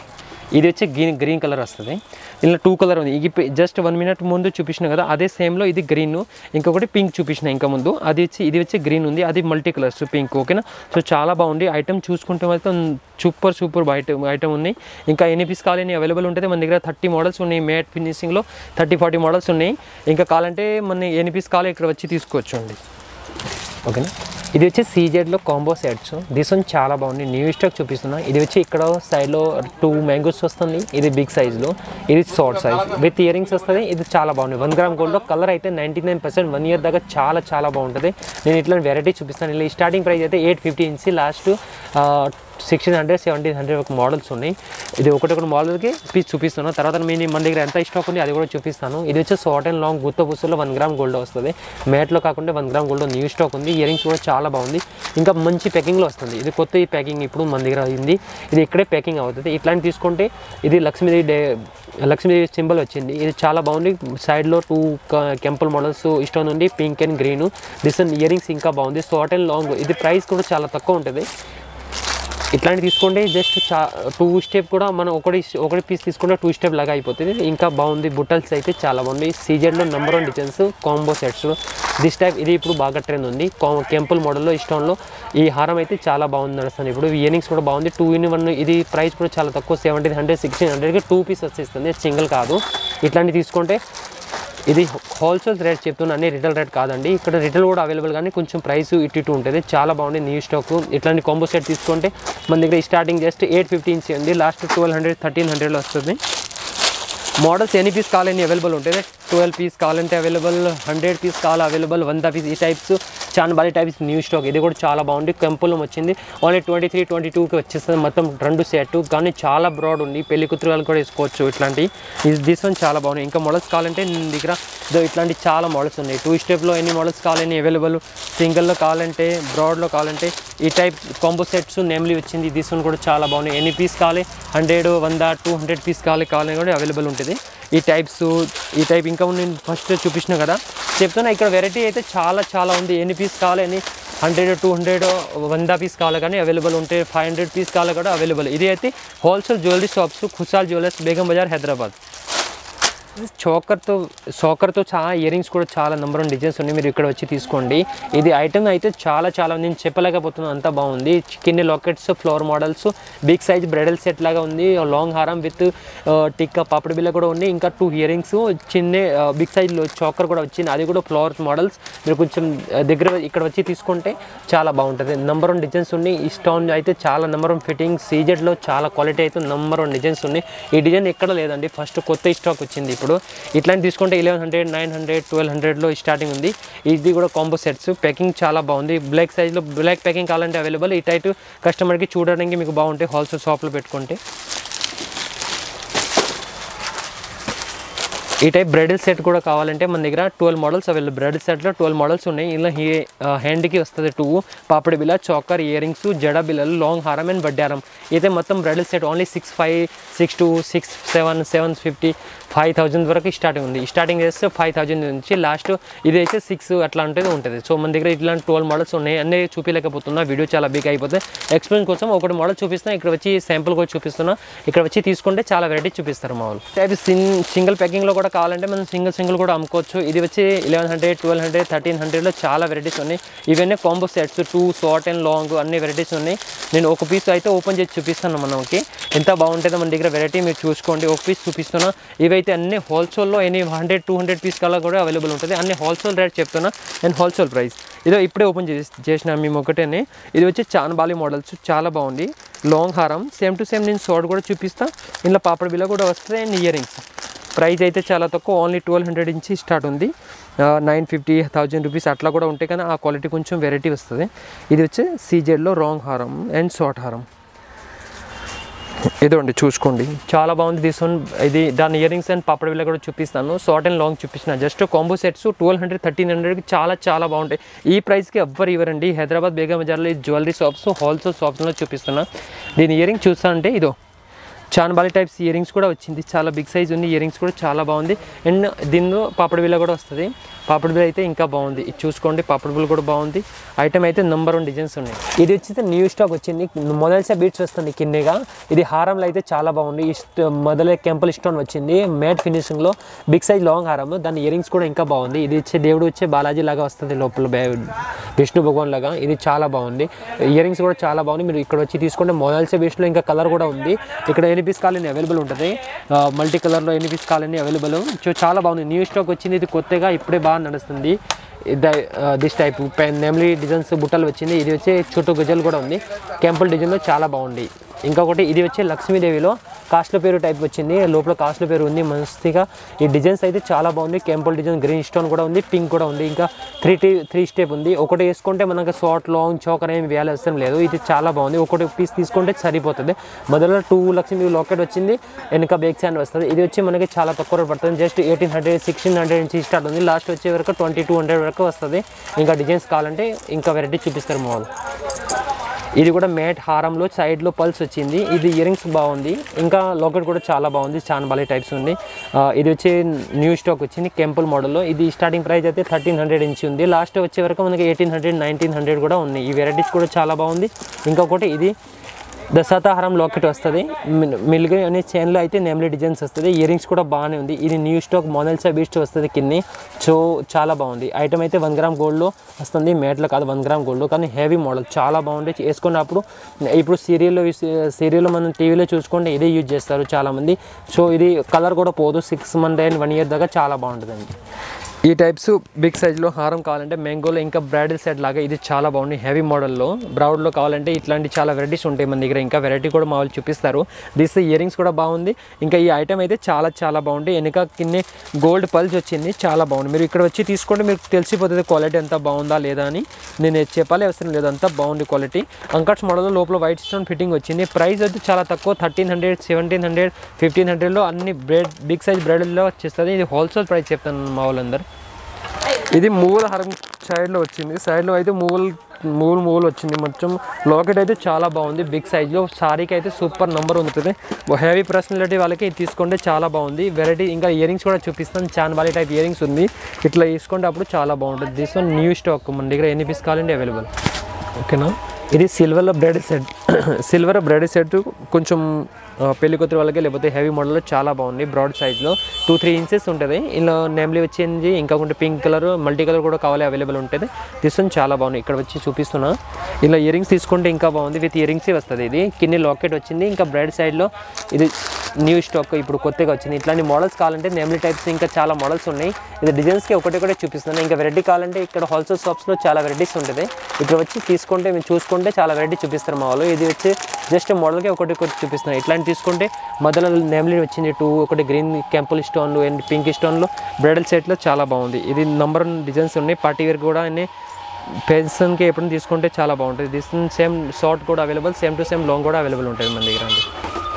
ఇది వచ్చి గ్రీన్ గ్రీన్ కలర్ వస్తుంది ఇలా టూ కలర్ ఉంది ఇది జస్ట్ వన్ మినిట్ ముందు చూపించిన కదా అదే సేమ్లో ఇది గ్రీన్ ఇంకొకటి పింక్ చూపించిన ఇంకా ముందు అది వచ్చి ఇది వచ్చి గ్రీన్ ఉంది అది మల్టీ కలర్స్ పింక్ ఓకేనా సో చాలా బాగుంది ఐటమ్ చూసుకుంటే మాత్రం సూపర్ సూపర్ ఐటమ్ ఐటమ్ ఉన్నాయి ఇంకా ఎన్ని పీస్ కావాలని అవైలబుల్ ఉంటుంది మన దగ్గర థర్టీ మోడల్స్ ఉన్నాయి మ్యాట్ ఫినిషింగ్లో థర్టీ ఫార్టీ మోడల్స్ ఉన్నాయి ఇంకా కావాలంటే మన ఎన్ని పీస్ కావాలి ఇక్కడ వచ్చి తీసుకోవచ్చు అండి ఓకేనా ఇది వచ్చి సీజెడ్లో కాంబో సెట్స్ దిస్ వన్ చాలా బాగుంది న్యూ స్టాక్ చూపిస్తున్నా ఇది వచ్చి ఇక్కడ సైడ్లో టూ మ్యాంగోస్ వస్తుంది ఇది బిగ్ సైజ్లో ఇది షార్ట్ సైజ్ విత్ ఇయరింగ్స్ వస్తుంది ఇది చాలా బాగుంది వన్ గ్రామ్ గోల్డ్లో కలర్ అయితే ninety nine percent one year దాకా చాలా చాలా బాగుంటుంది నేను ఇట్లా వెరైటీ చూపిస్తాను ఇలా స్టార్టింగ్ ప్రైస్ అయితే ఎయిట్ ఫిఫ్టీ ఇంచి last sixteen hundred seventeen hundred ఒక మోడల్స్ ఉన్నాయి ఇది ఒకటొకటి మోడల్కి పీస్ చూపిస్తాను తర్వాత మీ మన దగ్గర ఎంత స్టాక్ ఉంది అది కూడా చూపిస్తాను ఇది వచ్చి షార్ట్ అండ్ లాంగ్ గుత్త పుస్తలో వన్ గ్రామ్ గోల్డ్ వస్తుంది మ్యాట్లో కాకుండా one gram gold new stock ఉంది ఇయరింగ్స్ కూడా చాలా బాగుంది ఇంకా మంచి ప్యాకింగ్లో వస్తుంది ఇది కొత్త ఈ ప్యాకింగ్ ఇప్పుడు మన దగ్గర అయింది ఇది ఇక్కడే ప్యాకింగ్ అవుతుంది ఇట్లాంటి తీసుకుంటే ఇది లక్ష్మీదేవి డే లక్ష్మీదేవి సింబల్ వచ్చింది ఇది చాలా బాగుంది సైడ్లో టూ కెంపుల్ మోడల్స్ ఇష్టం ఉంది పింక్ అండ్ గ్రీన్ డిసన్ ఇయరింగ్స్ ఇంకా బాగుంది షార్ట్ అండ్ లాంగ్ ఇది ప్రైస్ కూడా చాలా తక్కువ ఉంటుంది ఇట్లాంటి తీసుకుంటే జస్ట్ చా టూ స్టెప్ కూడా మనం ఒకటి ఒకటి పీస్ తీసుకుంటే టూ స్టెప్ లాగా అయిపోతుంది ఇంకా బాగుంది బుట్టల్స్ అయితే చాలా బాగుంది సీజన్లో number one designs combo sets this type ఇది ఇప్పుడు బాగా ట్రెండ్ ఉంది కెంపుల్ మోడల్లో ఇష్టంలో ఈ హారం అయితే చాలా బాగుంది నడుస్తుంది ఇప్పుడు ఇయరింగ్స్ కూడా బాగుంది టూ ఇన్ వన్ ఇది ప్రైస్ కూడా చాలా తక్కువ సెవెంటీన్ హండ్రెడ్ సిక్స్టీన్ హండ్రెడ్కి టూ పీస్ వచ్చేస్తుంది సింగిల్ కాదు ఇట్లాంటి తీసుకుంటే ఇది హోల్సేల్ రేట్ చెప్తున్నా అన్ని రిటైల్ రేట్ కాదండి ఇక్కడ రిటైల్ కూడా అవైలబుల్ కానీ కొంచెం ప్రైస్ ఇటు ఇటు ఉంటుంది చాలా బాగుంది న్యూ స్టాక్ ఇట్లాంటి కాంబో సెట్ తీసుకుంటే మన దగ్గర స్టార్టింగ్ జస్ట్ ఎయిట్ ఫిఫ్టీ ఇంచ్ ఉంది లాస్ట్ ట్వెల్వ్ హండ్రెడ్ థర్టీన్ హండ్రెడ్లో వస్తుంది మోడల్స్ ఎన్ని పీస్ కావాలని అవైలబుల్ ఉంటుంది ట్వెల్వ్ పీస్ కావాలంటే అవైలబుల్ హండ్రెడ్ పీస్ కావాలి అవైలబుల్ వంద పీస్ ఈ types chandbali types new stock ఇది కూడా చాలా బాగుంది కెంపులం వచ్చింది ఓన్లీ ట్వంటీ త్రీ ట్వంటీ టూకి వచ్చేస్తుంది మొత్తం రెండు సెట్ కానీ చాలా బ్రాడ్ ఉంది పెళ్లి కూతురు వాళ్ళు కూడా వేసుకోవచ్చు ఇట్లాంటి ఇది దిస్ వన్ చాలా బాగుంది ఇంకా మోడల్స్ కావాలంటే నేను దగ్గర ఇదో ఇట్లాంటి చాలా మోడల్స్ ఉన్నాయి టూ స్టెప్లో ఎన్ని మోడల్స్ కావాలని అవైలబుల్ సింగిల్లో కావాలంటే బ్రాడ్లో కావాలంటే ఈ టైప్ కాంబో సెట్స్ నేమ్లీ వచ్చింది దిస్ వన్ కూడా చాలా బాగున్నాయి ఎన్ని పీస్ కావాలి హండ్రెడ్ వంద టూ హండ్రెడ్ పీస్ కావాలి కావాలని కూడా అవైలబుల్ ఉంటుంది ఈ టైప్స్ ఈ టైప్ ఇంకా నేను ఫస్ట్ చూపించిన కదా చెప్తున్నా ఇక్కడ వెరైటీ అయితే చాలా చాలా ఉంది ఎన్ని పీస్ కావాలి ఎన్ని హండ్రెడ్ టూ హండ్రెడ్ వంద పీస్ కావాలి కానీ అవైలబుల్ ఉంటాయి ఫైవ్ హండ్రెడ్ పీస్ కావాలి కూడా అవైలబుల్ ఇది అయితే wholesale jewellery shops Khushal jewellers Begum Bazar Hyderabad చోకర్తో చోకర్తో చాలా ఇయరింగ్స్ కూడా చాలా నెంబర్ వన్ డిజైన్స్ ఉన్నాయి మీరు ఇక్కడ వచ్చి తీసుకోండి ఇది ఐటమ్ అయితే చాలా చాలా నేను చెప్పలేకపోతున్నాను అంత బాగుంది కిన్ని lockets flower models big size bridal set లాగా ఉంది లాంగ్ హారం విత్ టిక్కా పాపడి బిల్ల కూడా ఉంది ఇంకా టూ ఇయరింగ్స్ చిన్న బిగ్ సైజ్ చోకర్ కూడా వచ్చింది అది కూడా ఫ్లవర్ మోడల్స్ మీరు కొంచెం ఆ, దగ్గర ఇక్కడ వచ్చి తీసుకుంటే చాలా బాగుంటుంది నెంబర్ వన్ డిజైన్స్ ఉన్నాయి ఈ స్టోన్ అయితే చాలా నెంబర్ వన్ ఫిట్టింగ్ సీజెడ్లో చాలా క్వాలిటీ అయితే నెంబర్ వన్ డిజైన్స్ ఉన్నాయి ఈ డిజైన్ ఎక్కడ లేదండి ఫస్ట్ కొత్త స్టాక్ వచ్చింది ఇప్పుడు ఇప్పుడు ఇట్లాంటి తీసుకుంటే eleven hundred nine hundred twelve హండ్రెడ్లో స్టార్టింగ్ ఉంది ఇది కూడా కాంబో సెట్స్ ప్యాకింగ్ చాలా బాగుంది బ్లాక్ సైజ్లో బ్లాక్ ప్యాకింగ్ కావాలంటే అవైలబుల్ ఈ టైప్ కస్టమర్కి చూడడానికి మీకు బాగుంటాయి హోల్సేల్ షాప్లో పెట్టుకుంటే ఈ టైప్ బ్రైడల్ సెట్ కూడా కావాలంటే మన దగ్గర ట్వెల్వ్ మోడల్స్ అవైలబుల్ బ్రైడల్ సెట్లో ట్వెల్వ్ మోడల్స్ ఉన్నాయి ఇలా హీ హ్యాండ్కి వస్తుంది టూ పాపిడి బిల్ల చాకర్ ఇయర్ రింగ్స్ జడ బిల్లలు లాంగ్ హారం అండ్ బడ్డారం అయితే మొత్తం bridal set only six five six two six seven seven fifty five thousand వరకు స్టార్టింగ్ ఉంది స్టార్టింగ్ చేస్తే ఫైవ్ థౌజండ్ నుంచి లాస్ట్ ఇది అయితే సిక్స్ అట్లా ఉంటుంది ఉంటుంది సో మన దగ్గర ఇట్లాంటి ట్వెల్వ్ మోడల్స్ ఉన్నాయి అన్నీ చూపించలేకపోతున్నా వీడియో చాలా బిగ్ అయిపోతుంది ఎక్స్ప్లెయిన్ కోసం ఒకటి మోడల్ చూపిస్తున్నా ఇక్కడ వచ్చి శాంపుల్ కూడా చూపిస్తున్నా ఇక్కడ వచ్చి తీసుకుంటే చాలా వెరైటీ చూపిస్తారు మా వాళ్ళు టైప్ సింగిల్ ప్యాకింగ్లో కూడా కావాలంటే మనం సింగిల్ సింగిల్ కూడా అమ్ముకోవచ్చు ఇది వచ్చి eleven hundred twelve hundred thirteen హండ్రెడ్లో చాలా వెరైటీస్ ఉన్నాయి ఇవన్నీ combo sets two short and long అన్ని వెరైటీస్ ఉన్నాయి నేను ఒక పీస్ అయితే ఓపెన్ చేసి చూపిస్తాను మనకి ఎంత బాగుంటుందో మన దగ్గర వెరైటీ మీరు చూసుకోండి ఒక పీస్ చూపిస్తున్నా ఇవైతే అన్ని హోల్సేల్లో any hundred two hundred piece కల్లా కూడా అవైలబుల్ ఉంటుంది అన్ని హోల్సేల్ రేట్ చెప్తున్నా అండ్ హోల్సేల్ ప్రైస్ ఇదో ఇప్పుడే ఓపెన్ చేసి చేసిన మేము ఒకటేనే ఇది వచ్చి చాన్బాలి మోడల్స్ చాలా బాగుంది లాంగ్ హారం సేమ్ టు సేమ్ నేను షార్ట్ కూడా చూపిస్తా ఇంట్లో పాపడ బిల్ల కూడా వస్తాయి అండ్ ఇయర్ రింగ్స్ ప్రైస్ అయితే చాలా తక్కువ ఓన్లీ ట్వెల్వ్ హండ్రెడ్ నుంచి స్టార్ట్ ఉంది నైన్ ఫిఫ్టీ థౌజండ్ రూపీస్ అట్లా కూడా ఉంటాయి కానీ ఆ క్వాలిటీ కొంచెం వెరైటీ వస్తుంది ఇది వచ్చి సీజెడ్లో రాంగ్ హారం అండ్ షార్ట్ హారం ఇదండి చూసుకోండి చాలా బాగుంది తీసుకొని ఇది దాని ఇయర్ రింగ్స్ అండ్ పాపడ బిల్ల కూడా చూపిస్తాను షార్ట్ అండ్ లాంగ్ చూపించిన just combo sets twelve hundred thirteen హండ్రెడ్కి చాలా చాలా బాగుంటాయి ఈ ప్రైస్కి ఎవ్వరు ఇవ్వరండి హైదరాబాద్ బేగం బజార్లో ఈ జ్యువెలరీ షాప్స్ హోల్సేల్ షాప్స్లో చూపిస్తున్నా దీని ఇయర్ రింగ్ చూస్తా అంటే ఇదో చాన్బాలి టైప్స్ ఇయర్ రింగ్స్ కూడా వచ్చింది చాలా బిగ్ సైజ్ ఉంది ఇయర్ రింగ్స్ కూడా చాలా బాగుంది అండ్ దీనిలో పాపడ బిల్ల కూడా వస్తుంది పాపడ బిల్ల అయితే ఇంకా బాగుంది ఇది చూసుకోండి పాపడ బిల్ల కూడా బాగుంది ఐటమ్ అయితే నెంబర్ వన్ డిజైన్స్ ఉన్నాయి ఇది వచ్చి న్యూ స్టాక్ వచ్చింది మొదలసే బీట్స్ వస్తుంది కిన్నెగా ఇది హారంలో అయితే చాలా బాగుంది ఇష్ట మొదలే కెంపుల్ స్టోన్ వచ్చింది మ్యాట్ ఫినిషింగ్లో బిగ్ సైజ్ లాంగ్ హారం దాని ఇయర్ రింగ్స్ కూడా ఇంకా బాగుంది ఇది వచ్చే దేవుడు వచ్చే బాలాజీ లాగా వస్తుంది లోపల బే- విష్ణు భగవాన్ లాగా ఇది చాలా బాగుంది ఇయర్ రింగ్స్ కూడా చాలా బాగుంది మీరు ఇక్కడ వచ్చి తీసుకుంటే మొదలసే బీచ్లో ఇంకా కలర్ కూడా ఉంది ఇక్కడ ఎన్ని పీస్ కాలని అవైలబుల్ ఉంటుంది మల్టీ కలర్లో ఎన్ని పీస్ కాలని అవైలబుల్ సో చాలా బాగుంది న్యూ స్టాక్ వచ్చింది ఇది కొత్తగా ఇప్పుడే బాగా నడుస్తుంది దిస్ టైప్ పెన్ నెమ్లీ డిజైన్స్ బుట్టలు వచ్చింది ఇది వచ్చి చుట్టూ గజలు కూడా ఉంది కెంపుల్ డిజైన్లో చాలా బాగుంది ఇంకొకటి ఇది వచ్చి లక్ష్మీదేవిలో కాస్ట్ల పేరు టైప్ వచ్చింది లోపల కాస్ట్ల పేరు ఉంది మస్తుగా ఈ డిజైన్స్ అయితే చాలా బాగుంది కెంపుల్ డిజైన్ గ్రీన్ స్టోన్ కూడా ఉంది పింక్ కూడా ఉంది ఇంకా త్రీ టీ త్రీ స్టెప్ ఉంది ఒకటి వేసుకుంటే మనకు షార్ట్ లాంగ్ చోకర్ ఏమి వేయాల్సిన అవసరం లేదు ఇది చాలా బాగుంది ఒకటి పీస్ తీసుకుంటే సరిపోతుంది మొదట్లో టూ లక్ష్మీ లాకెట్ వచ్చింది వెనక బేక్ హ్యాండ్ వస్తుంది ఇది వచ్చి మనకి చాలా తక్కువ రేట్ పడుతుంది just eighteen hundred sixteen hundred నుంచి స్టార్ట్ ఉంది లాస్ట్ వచ్చే వరకు ట్వంటీ టూ హండ్రెడ్ వరకు వస్తుంది ఇంకా డిజైన్స్ కావాలంటే ఇంకా వెరైటీ చూపిస్తారు మా వాళ్ళు ఇది కూడా మ్యాట్ హారంలో సైడ్లో పల్స్ వచ్చింది ఇది ఇయర్ రింగ్స్ బాగుంది ఇంకా లాకెట్ కూడా చాలా బాగుంది చాన్బాలి టైప్స్ ఉంది ఆ, ఇది వచ్చి న్యూ స్టాక్ వచ్చింది కెంపుల్ మోడల్లో ఇది స్టార్టింగ్ ప్రైస్ అయితే థర్టీన్ హండ్రెడ్ ఇంచి ఉంది లాస్ట్ వచ్చే వరకు మనకి ఎయిటీన్ హండ్రెడ్ నైన్టీన్ హండ్రెడ్ కూడా ఉన్నాయి ఈ వెరైటీస్ కూడా చాలా బాగుంది ఇంకొకటి ఇది దశాతాహారం లాకెట్ వస్తుంది మిల్గి అనే చైన్లో అయితే నెమ్లీ డిజైన్స్ వస్తుంది ఇయర్ రింగ్స్ కూడా బాగానే ఉంది ఇది న్యూ స్టాక్ మోడల్స్ బీస్ట్ వస్తుంది కింది సో చాలా బాగుంది ఐటమ్ అయితే వన్ గ్రామ్ గోల్డ్లో వస్తుంది మేట్లో కాదు వన్ గ్రామ్ గోల్డ్ కానీ హెవీ మోడల్ చాలా బాగుంది వేసుకున్నప్పుడు ఇప్పుడు సీరియల్లో సీరియల్లో మనం టీవీలో చూసుకుంటే ఇదే యూజ్ చేస్తారు చాలామంది సో ఇది కలర్ కూడా పోదు six month and one year దాకా చాలా బాగుంటుందండి ఈ టైప్స్ బిగ్ సైజ్లో హారం కావాలంటే మ్యాంగోలో ఇంకా బ్రైడల్ సెట్ లాగా ఇది చాలా బాగుంది హెవీ మోడల్లో బ్రౌడ్లో కావాలంటే ఇట్లాంటి చాలా వెరైటీస్ ఉంటాయి మన దగ్గర ఇంకా వెరైటీ కూడా మా వాళ్ళు చూపిస్తారు దిస్ ఇయర్ రింగ్స్ కూడా బాగుంది ఇంకా ఈ ఐటమ్ అయితే చాలా చాలా బాగుంది వెనక కింద గోల్డ్ పల్స్ వచ్చింది చాలా బాగుంది మీరు ఇక్కడ వచ్చి తీసుకుంటే మీకు తెలిసిపోతుంది క్వాలిటీ ఎంత బాగుందా లేదా అని నేను ఇది చెప్పాలి అవసరం లేదు అంతా బాగుంది క్వాలిటీ అంకట్స్ మోడల్లో లోపల వైట్ స్టోన్ ఫిట్టింగ్ వచ్చింది ప్రైస్ అయితే చాలా తక్కువ thirteen hundred seventeen hundred fifteen హండ్రెడ్లో అన్ని బ్రెడ్ బిగ్ సైజ్ బ్రైడల్లో వచ్చేస్తుంది ఇది హోల్సేల్ ప్రైస్ చెప్తాను మా వాళ్ళందరూ ఇది మూల హరం సైడ్లో వచ్చింది సైడ్లో అయితే మూలు మూలు మూలు వచ్చింది మొత్తం లాకెట్ అయితే చాలా బాగుంది బిగ్ సైజ్లో సారీకి అయితే సూపర్ నెంబర్ ఉంటుంది హెవీ పర్సనాలిటీ వాళ్ళకి ఇది తీసుకుంటే చాలా బాగుంది వెరైటీ ఇంకా ఇయర్ రింగ్స్ కూడా చూపిస్తాను chandbali type ear rings ఉంది ఇట్లా తీసుకుంటే అప్పుడు చాలా బాగుంటుంది దిస్ వన్ న్యూ స్టాక్ మన దగ్గర ఎన్ని పీస్ కావాలంటే అవైలబుల్ ఓకేనా ఇది సిల్వర్లో bride set silver bride set కొంచెం ఆ, పెళ్లి కూతురు వాళ్ళకి లేకపోతే హెవీ మోడల్లో చాలా బాగుంది బ్రాడ్ సైజ్లో టూ త్రీ ఇంచెస్ ఉంటుంది ఇలా నెమ్లీ వచ్చింది ఇంకా కొంటే పింక్ కలర్ మల్టీ కలర్ కూడా కావాలి అవైలబుల్ ఉంటుంది తీసుకొని చాలా బాగుంది ఇక్కడ వచ్చి చూపిస్తున్నా ఇలా ఇయర్ రింగ్స్ తీసుకుంటే ఇంకా బాగుంది విత్ ఇయర్ రింగ్సే వస్తుంది ఇది కింది లాకెట్ వచ్చింది ఇంకా బ్రైడ్ సైడ్లో ఇది న్యూ స్టాక్ ఇప్పుడు కొత్తగా వచ్చింది ఇట్లాంటి మోడల్స్ కావాలంటే నెమ్లీ టైప్స్ ఇంకా చాలా మోడల్స్ ఉన్నాయి ఇది డిజైన్స్కి ఒకటి ఒకటే చూపిస్తున్నాను ఇంకా వెరైటీ కావాలంటే ఇక్కడ హోల్సేల్ షాప్స్లో చాలా వెరైటీస్ ఉంటుంది ఇక్కడ వచ్చి తీసుకుంటే మీరు చూసుకుంటే చాలా వెరైటీ చూపిస్తారు మా వాళ్ళు ఇది వచ్చి జస్ట్ మోడల్కి ఒకటి ఒకటి చూపిస్తున్నాను ఇట్లాంటి తీసుకుంటే మధ్యలో నెమ్లీ వచ్చింది టూ ఒకటి గ్రీన్ కెంపుల్ స్టోన్లు అండ్ పింక్ స్టోన్లు బ్రైడల్ సెట్లో చాలా బాగుంది ఇది నంబర్ డిజైన్స్ ఉన్నాయి పార్టీ వేర్ కూడా అన్ని పెన్షన్కి ఎప్పుడు తీసుకుంటే చాలా బాగుంటుంది దిస్ సేమ్ షార్ట్ కూడా available same to same long కూడా అవైలబుల్ ఉంటుంది మన దగ్గర అండి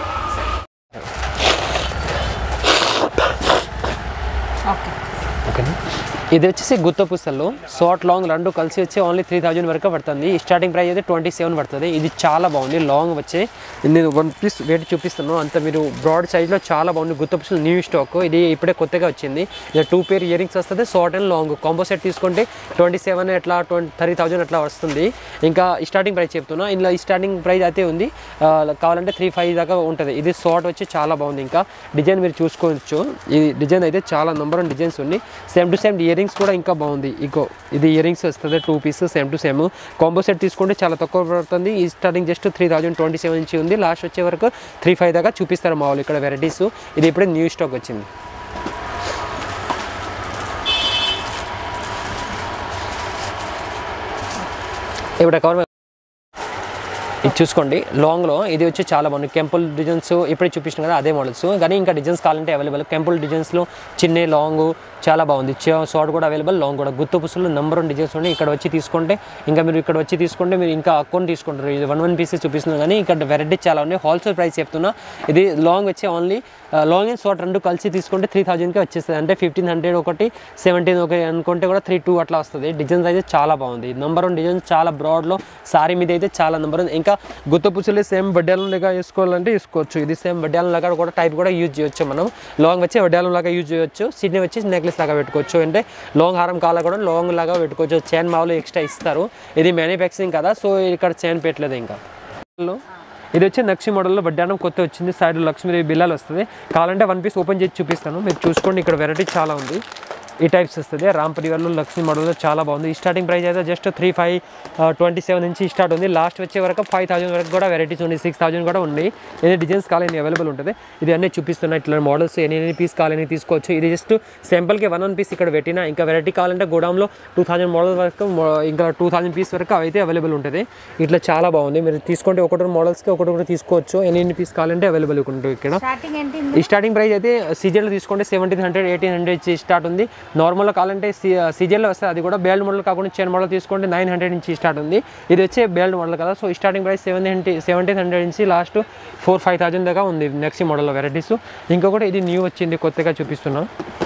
ఓకే ఓకేనా ఇది వచ్చేసి గుత్త పుస్తలు షార్ట్ లాంగ్ రెండు కలిసి వచ్చి ఓన్లీ త్రీ థౌజండ్ వరకు పడుతుంది స్టార్టింగ్ ప్రైస్ అయితే ట్వంటీ సెవెన్ పడుతుంది ఇది చాలా బాగుంది లాంగ్ వచ్చి నేను వన్ పీస్ వెయిట్ చూపిస్తాను అంత మీరు బ్రాడ్ సైజ్లో చాలా బాగుంది గుత్త పుస్తలు న్యూ స్టాక్ ఇది ఇప్పుడే కొత్తగా వచ్చింది ఇలా టూ పేర్ ఇయర్ రింగ్స్ వస్తుంది short and long combo set తీసుకుంటే ట్వంటీ సెవెన్ ఎట్లా ట్వంటీ థర్టీ థౌజండ్ అట్లా వస్తుంది ఇంకా స్టార్టింగ్ ప్రైస్ చెప్తున్నా ఇందులో స్టార్టింగ్ ప్రైస్ అయితే ఉంది ఆ, కావాలంటే త్రీ ఫైవ్ దాకా ఉంటుంది ఇది షార్ట్ వచ్చి చాలా బాగుంది ఇంకా డిజైన్ మీరు చూసుకోవచ్చు ఈ డిజైన్ అయితే చాలా నెంబర్ ఆఫ్ డిజైన్స్ ఉన్నాయి same to same ear rings కూడా ఇంకా బాగుంది ఇంకో ఇది ఇయర్ రింగ్స్ వస్తుంది two piece same to same combo set తీసుకుంటే చాలా తక్కువ పడుతుంది ఈ starting just three thousand twenty seven నుంచి ఉంది లాస్ట్ వచ్చే వరకు త్రీ ఫైవ్ దాకా చూపిస్తారు మా వాళ్ళు ఇక్కడ వెరైటీస్ ఇది ఇప్పుడే న్యూ స్టాక్ వచ్చింది ఇప్పుడు కవర్ ఇది చూసుకోండి లాంగ్లో ఇది వచ్చి చాలా బాగుంది కెంపుల్ డిజైన్స్ ఇప్పుడే చూపించిన కదా అదే మోడల్స్ కానీ ఇంకా డిజైన్స్ కావాలంటే అవైలబుల్ కెంపుల్ డిజైన్స్లో చిన్న లాంగ్ చాలా బాగుంది షార్ట్ కూడా అవైలబుల్ లాంగ్ కూడా గుర్తు పుసులు నెంబర్ వన్ డిజైన్స్ ఉన్నాయి ఇక్కడ వచ్చి తీసుకుంటే ఇంకా మీరు ఇక్కడ వచ్చి తీసుకుంటే మీరు ఇంకా అకౌంట్ తీసుకుంటారు ఇది వన్ వన్ పీసెస్ చూపిస్తున్నాను కానీ ఇక్కడ వెరైటీ చాలా ఉన్నాయి హోల్సేల్ ప్రైస్ చెప్తున్నా ఇది లాంగ్ వచ్చి ఓన్లీ లాంగ్ అండ్ షార్ట్ రెండు కలిసి తీసుకుంటే త్రీ థౌజండ్కి వచ్చేస్తుంది అంటే ఫిఫ్టీన్ హండ్రెడ్ ఒకటి సెవెంటీన్ ఒకటి అనుకుంటే కూడా త్రీ టూ అట్లా వస్తుంది డిజైన్స్ అయితే చాలా బాగుంది నెంబర్ వన్ డిజైన్స్ చాలా బ్రాడ్లో సారీ మీద అయితే చాలా నెంబర్ ఉంది ఇంకా గుత్త పుచ్చులే సేమ్ వడ్డాలం లాగా వేసుకోవాలంటే వేసుకోవచ్చు ఇది సేమ్ వడ్డాలం లాగా కూడా టైప్ కూడా యూజ్ చేయొచ్చు మనం లాంగ్ వచ్చి వడ్డాలం లాగా యూజ్ చేయొచ్చు సిడ్నీ వచ్చి నెక్లెస్ లాగా పెట్టుకోవచ్చు అంటే లాంగ్ హారం కావాలా కూడా లాంగ్ లాగా పెట్టుకోవచ్చు చైన్ మావులు ఎక్స్ట్రా ఇస్తారు ఇది మ్యానుఫ్యాక్చరింగ్ కదా సో ఇక్కడ చైన్ పెట్టలేదు ఇంకా ఇది వచ్చి నక్షి మోడల్లో వడ్డానం కొత్త వచ్చింది సైడ్ లక్ష్మీదేవి బిల్లాలు వస్తుంది కావాలంటే వన్ పీస్ ఓపెన్ చేసి చూపిస్తాను మీరు చూసుకోండి ఇక్కడ వెరైటీ చాలా ఉంది ఈ టైప్స్ వస్తుంది రామ్ పరివార్లో లక్ష్మీ మోడల్లో చాలా బాగుంది ఈ స్టార్టింగ్ ప్రైస్ అయితే just three five twenty seven నుంచి స్టార్ట్ ఉంది లాస్ట్ వచ్చే వరకు ఫైవ్ థౌసండ్ వరకు కూడా వెరైటీస్ ఉన్నాయి సిక్స్ థౌసండ్ కూడా ఉన్నాయి ఎన్ని డిజైన్స్ కావాలని అవైలబుల్ ఉంటుంది ఇది అన్నీ చూపిస్తున్నాయి ఇట్లా మోడల్స్ ఎన్ని ఎన్ని పీస్ కావాలని తీసుకోవచ్చు ఇది జస్ట్ సింపుల్కి వన్ వన్ పీస్ ఇక్కడ పెట్టిన ఇంకా వెరైటీ కావాలంటే గోడౌన్లో టూ థౌసండ్ మోడల్ వరకు మొ- ఇంకా టూ థౌసండ్ పీస్ వరకు అయితే అవైలబుల్ ఉంటుంది ఇట్లా చాలా బాగుంది మీరు తీసుకుంటే ఒకటి మోడల్స్కి ఒకటి ఒకటి తీసుకోవచ్చు ఎన్ని ఎన్ని పీస్ కావాలంటే అవైలబుల్ ఉంటుంది ఇక్కడ స్టార్టింగ్ ఏంటి ఈ స్టార్టింగ్ ప్రైస్ అయితే సీజన్లో తీసుకుంటే seventeen hundred eighteen hundred start ఉంది నార్మల్గా కావాలంటే సీజన్లో వస్తుంది అది కూడా బేల్డ్ మోడల్ కాకుండా చైన్ మోడల్ తీసుకుంటే నైన్ హండ్రెడ్ నుంచి స్టార్ట్ ఉంది ఇది వచ్చే బేల్డ్ మోడల్ కదా so starting price seven seventeen hundred నుంచి లాస్ట్ ఫోర్ ఫైవ్ థౌసండ్ దాకా ఉంది నెక్స్ట్ మోడల్ వెరైటీస్ ఇంకొకటి ఇది న్యూ వచ్చింది కొత్తగా చూపిస్తున్నా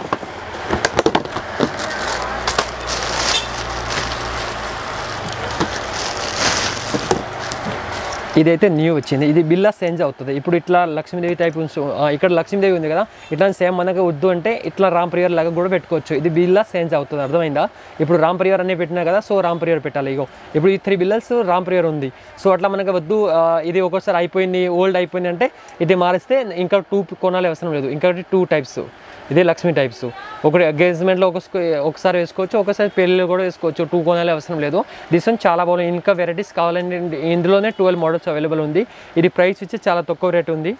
ఇదైతే న్యూ వచ్చింది ఇది బిల్లా చేంజ్ అవుతుంది ఇప్పుడు ఇట్లా లక్ష్మీదేవి టైప్ ఉంచు- ఆ, ఇక్కడ లక్ష్మీదేవి ఉంది కదా ఇట్లా సేమ్ మనకు వద్దు అంటే ఇట్లా రామ్ ప్రియర్ లాగా కూడా పెట్టుకోవచ్చు ఇది బిల్లా చేంజ్ అవుతుంది అర్థమైందా ఇప్పుడు రామ్ ప్రియర్ అనే పెట్టినా కదా సో రామ్ ప్రియర్ పెట్టాలి ఇగో ఇప్పుడు ఈ త్రీ బిల్లర్స్ రామ్ ప్రియర్ ఉంది సో అట్లా మనకు వద్దు ఆ, ఇది ఒక్కోసారి అయిపోయింది ఓల్డ్ అయిపోయింది అంటే ఇది మారిస్తే ఇంకా టూ కొనాలి అవసరం లేదు ఇంకా టూ టైప్స్ ఇదే లక్ష్మీ టైప్స్ ఒకటి ఎంగేజ్మెంట్లో ఒక ఒకసారి వేసుకోవచ్చు ఒకసారి పెళ్ళిలో కూడా వేసుకోవచ్చు టూ కొనాలి అవసరం లేదు దిస్ వన్ చాలా బాగుంది ఇంకా వెరైటీస్ కావాలంటే ఇందులోనే ట్వెల్వ్ మోడల్స్ అవైలబుల్ ఉంది ఇది ప్రైస్ వచ్చి చాలా తక్కువ రేట్ ఉంది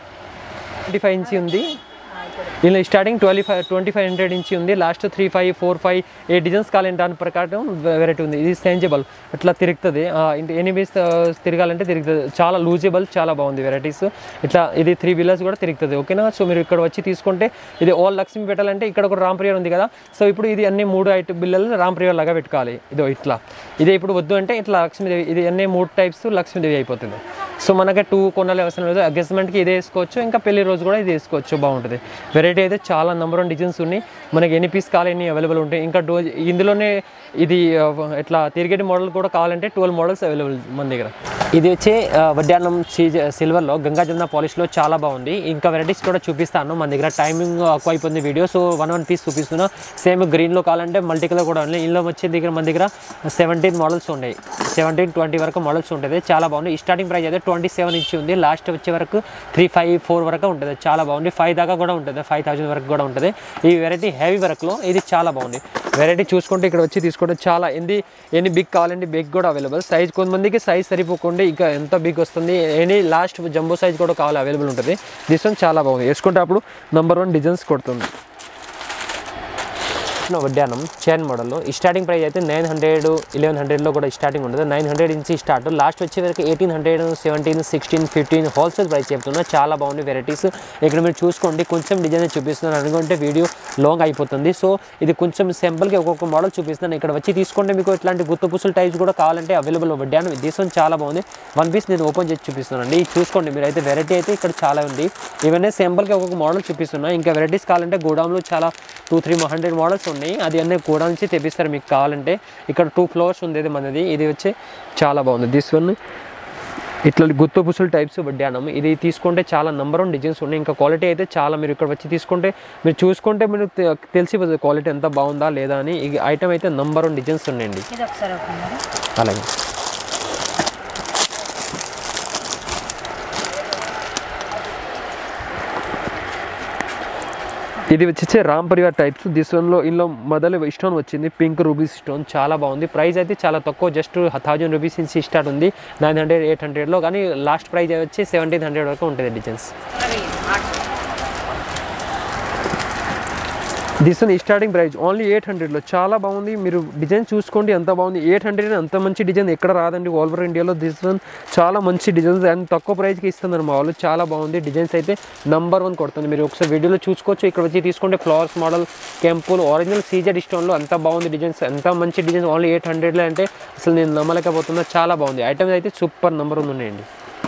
ట్వంటీ ఫైవ్ ఇంచి ఉంది దీనిలో starting twelve five twenty five hundred ఇంచి ఉంది last three five four five ఏ డిజైన్స్ కావాలంటే దాని ప్రకారం వెరైటీ ఉంది ఇది సెంజబుల్ అట్లా తిరుగుతుంది ఎనీ బీస్ తిరగాలంటే తిరుగుతుంది చాలా లూజబుల్ చాలా బాగుంది వెరైటీస్ ఇట్లా ఇది త్రీ వీలర్స్ కూడా తిరుగుతుంది ఓకేనా సో మీరు ఇక్కడ వచ్చి తీసుకుంటే ఇది ఆల్ లక్ష్మి పెట్టాలంటే ఇక్కడ ఒక రామ్ ప్రియర్ ఉంది కదా సో ఇప్పుడు ఇది అన్ని మూడు ఐట బిల్లలు రామ్ ప్రియర్ లాగా పెట్టుకోవాలి ఇదో ఇట్లా ఇదే ఇప్పుడు వద్దు అంటే ఇట్లా లక్ష్మీదేవి ఇది అన్ని మూడు టైప్స్ లక్ష్మీదేవి అయిపోతుంది సో మనకి టూ కొనాలి అవసరం లేదు అడ్జస్ట్మెంట్కి ఇది వేసుకోవచ్చు ఇంకా పెళ్లి రోజు కూడా ఇది వేసుకోవచ్చు బాగుంటుంది వెరైటీ అయితే చాలా నెంబర్ ఆఫ్ డిజైన్స్ ఉన్నాయి మనకి ఎన్ని పీస్ కావాలి ఎన్ని అవైలబుల్ ఉంటాయి ఇంకా డో ఇందులోనే ఇది ఆ, ఇట్లా తిరిగేటి మోడల్ కూడా కావాలంటే ట్వెల్వ్ మోడల్స్ అవైలబుల్ మన దగ్గర ఇది వచ్చి ఆ, వడ్డానం సిల్వర్లో గంగా జమున పాలిష్లో చాలా బాగుంది ఇంకా వెరైటీస్ కూడా చూపిస్తాను మన దగ్గర టైమింగ్ ఎక్కువ అయిపోయింది video so one one piece చూపిస్తున్నా సేమ్ గ్రీన్లో కావాలంటే మల్టీ కలర్ కూడా ఉంది ఇందులో వచ్చే దగ్గర మన దగ్గర సెవెంటీన్ మోడల్స్ ఉన్నాయి సెవెంటీన్ ట్వంటీ వరకు మోడల్స్ ఉంటుంది చాలా బాగుంది స్టార్టింగ్ ప్రైస్ అయితే ట్వంటీ సెవెన్ ఇచ్చి ఉంది లాస్ట్ వచ్చే వరకు త్రీ ఫైవ్ ఫోర్ వరకు ఉంటుంది చాలా బాగుంది ఫైవ్ దాకా కూడా ఉంటుంది ఫైవ్ థౌసండ్ వరకు కూడా ఉంటుంది ఈ వెరైటీ హెవీ వర్క్లో ఇది చాలా బాగుంది వెరైటీ చూసుకుంటే ఇక్కడ వచ్చి తీసుకుంటే చాలా ఎన్ని ఎన్ని బిగ్ కావాలంటే బిగ్ కూడా అవైలబుల్ సైజ్ కొంతమందికి సైజ్ సరిపోకుండా ఇంకా ఎంత బిగ్ వస్తుంది ఎనీ లాస్ట్ జంబో సైజ్ కూడా కావాలి అవైలబుల్ ఉంటుంది దిస్ వన్ చాలా బాగుంది వేసుకుంటే అప్పుడు నెంబర్ వన్ డిజైన్స్ కొడుతుంది చూపిస్తున్న వడ్డానం చైన్ మోడల్లో ఈ స్టార్టింగ్ ప్రైస్ అయితే నైన్ హండ్రెడ్ ఇలెవెన్ హండ్రెడ్లో కూడా స్టార్టింగ్ ఉంటుంది నైన్ హండ్రెడ్ నుంచి స్టార్ట్ లాస్ట్ వచ్చే వరకు eighteen hundred seventeen sixteen fifteen wholesale price చెప్తున్నా చాలా బాగుంది వెరైటీస్ ఇక్కడ మీరు చూసుకోండి కొంచెం డిజైన్ చూపిస్తున్నాను అనుకుంటే వీడియో లాంగ్ అయిపోతుంది సో ఇది కొంచెం సింపుల్గా ఒక్కొక్క మోడల్ చూపిస్తున్నాను ఇక్కడ వచ్చి తీసుకుంటే మీకు ఇట్లాంటి గుత్తు పుసులు టైప్స్ కూడా కావాలంటే అవైలబుల్ వడ్డాను దీసం చాలా బాగుంది వన్ పీస్ నేను ఓపెన్ చేసి చూపిస్తున్నానండి ఇది చూసుకోండి మీరు అయితే వెరైటీ అయితే ఇక్కడ చాలా ఉంది ఇవన్నీ సింపుల్గా ఒక్కొక్క మోడల్ చూపిస్తున్నా ఇంకా వెరైటీస్ కావాలంటే గోడాంలో చాలా టూ త్రీ హండ్రెడ్ మోడల్స్ ఉన్నాయి అది అన్నీ గోడాం నుంచి తెప్పిస్తారు మీకు కావాలంటే ఇక్కడ టూ ఫ్లోర్స్ ఉంది ఇది మనది ఇది వచ్చి చాలా బాగుంది దిస్ వన్ ఇట్లా గుత్త పుసులు టైప్స్ వడ్డానం ఇది తీసుకుంటే చాలా నెంబర్ వన్ డిజైన్స్ ఉన్నాయి ఇంకా క్వాలిటీ అయితే చాలా మీరు ఇక్కడ వచ్చి తీసుకుంటే మీరు చూసుకుంటే మీరు తె- తెలిసిపోతుంది క్వాలిటీ ఎంత బాగుందా లేదా అని ఈ ఐటమ్ అయితే నెంబర్ వన్ డిజైన్స్ ఉన్నాయండి ఇది ఒకసారి ఓపెన్ చేయండి. అలాగే ఇది వచ్చేసి రామ్ పరివార్ టైప్స్ దిస్ వన్లో ఇందులో మొదలు స్టోన్ వచ్చింది పింక్ రూబీస్ స్టోన్ చాలా బాగుంది ప్రైస్ అయితే చాలా తక్కువ జస్ట్ థౌజండ్ రూపీస్ నుంచి స్టార్ట్ ఉంది నైన్ హండ్రెడ్ ఎయిట్ హండ్రెడ్లో కానీ లాస్ట్ ప్రైస్ వచ్చి సెవెంటీన్ హండ్రెడ్ వరకు ఉంటుంది designs this one starting price only eight హండ్రెడ్లో చాలా బాగుంది మీరు డిజైన్ చూసుకోండి ఎంత బాగుంది ఎయిట్ హండ్రెడ్ అంత మంచి డిజైన్ ఎక్కడ రాదండి ఆల్ ఓవర్ ఇండియాలో దిస్ వన్ చాలా మంచి డిజైన్స్ అండ్ తక్కువ ప్రైస్కి ఇస్తున్నారు మా వాళ్ళు చాలా బాగుంది డిజైన్స్ అయితే నంబర్ వన్ కొడుతుంది మీరు ఒకసారి వీడియోలో చూసుకోవచ్చు ఇక్కడ వచ్చి తీసుకుంటే ఫ్లవర్స్ మోడల్ కెంపుల్ ఒరిజినల్ సీజెడ్ స్టోన్లో అంత బాగుంది డిజైన్స్ ఎంత మంచి డిజైన్స్ ఓన్లీ ఎయిట్ హండ్రెడ్లో అంటే అసలు నేను నమ్మలేకపోతున్నా చాలా బాగుంది ఐటమ్స్ అయితే సూపర్ నెంబర్ వన్ ఉన్నాయండి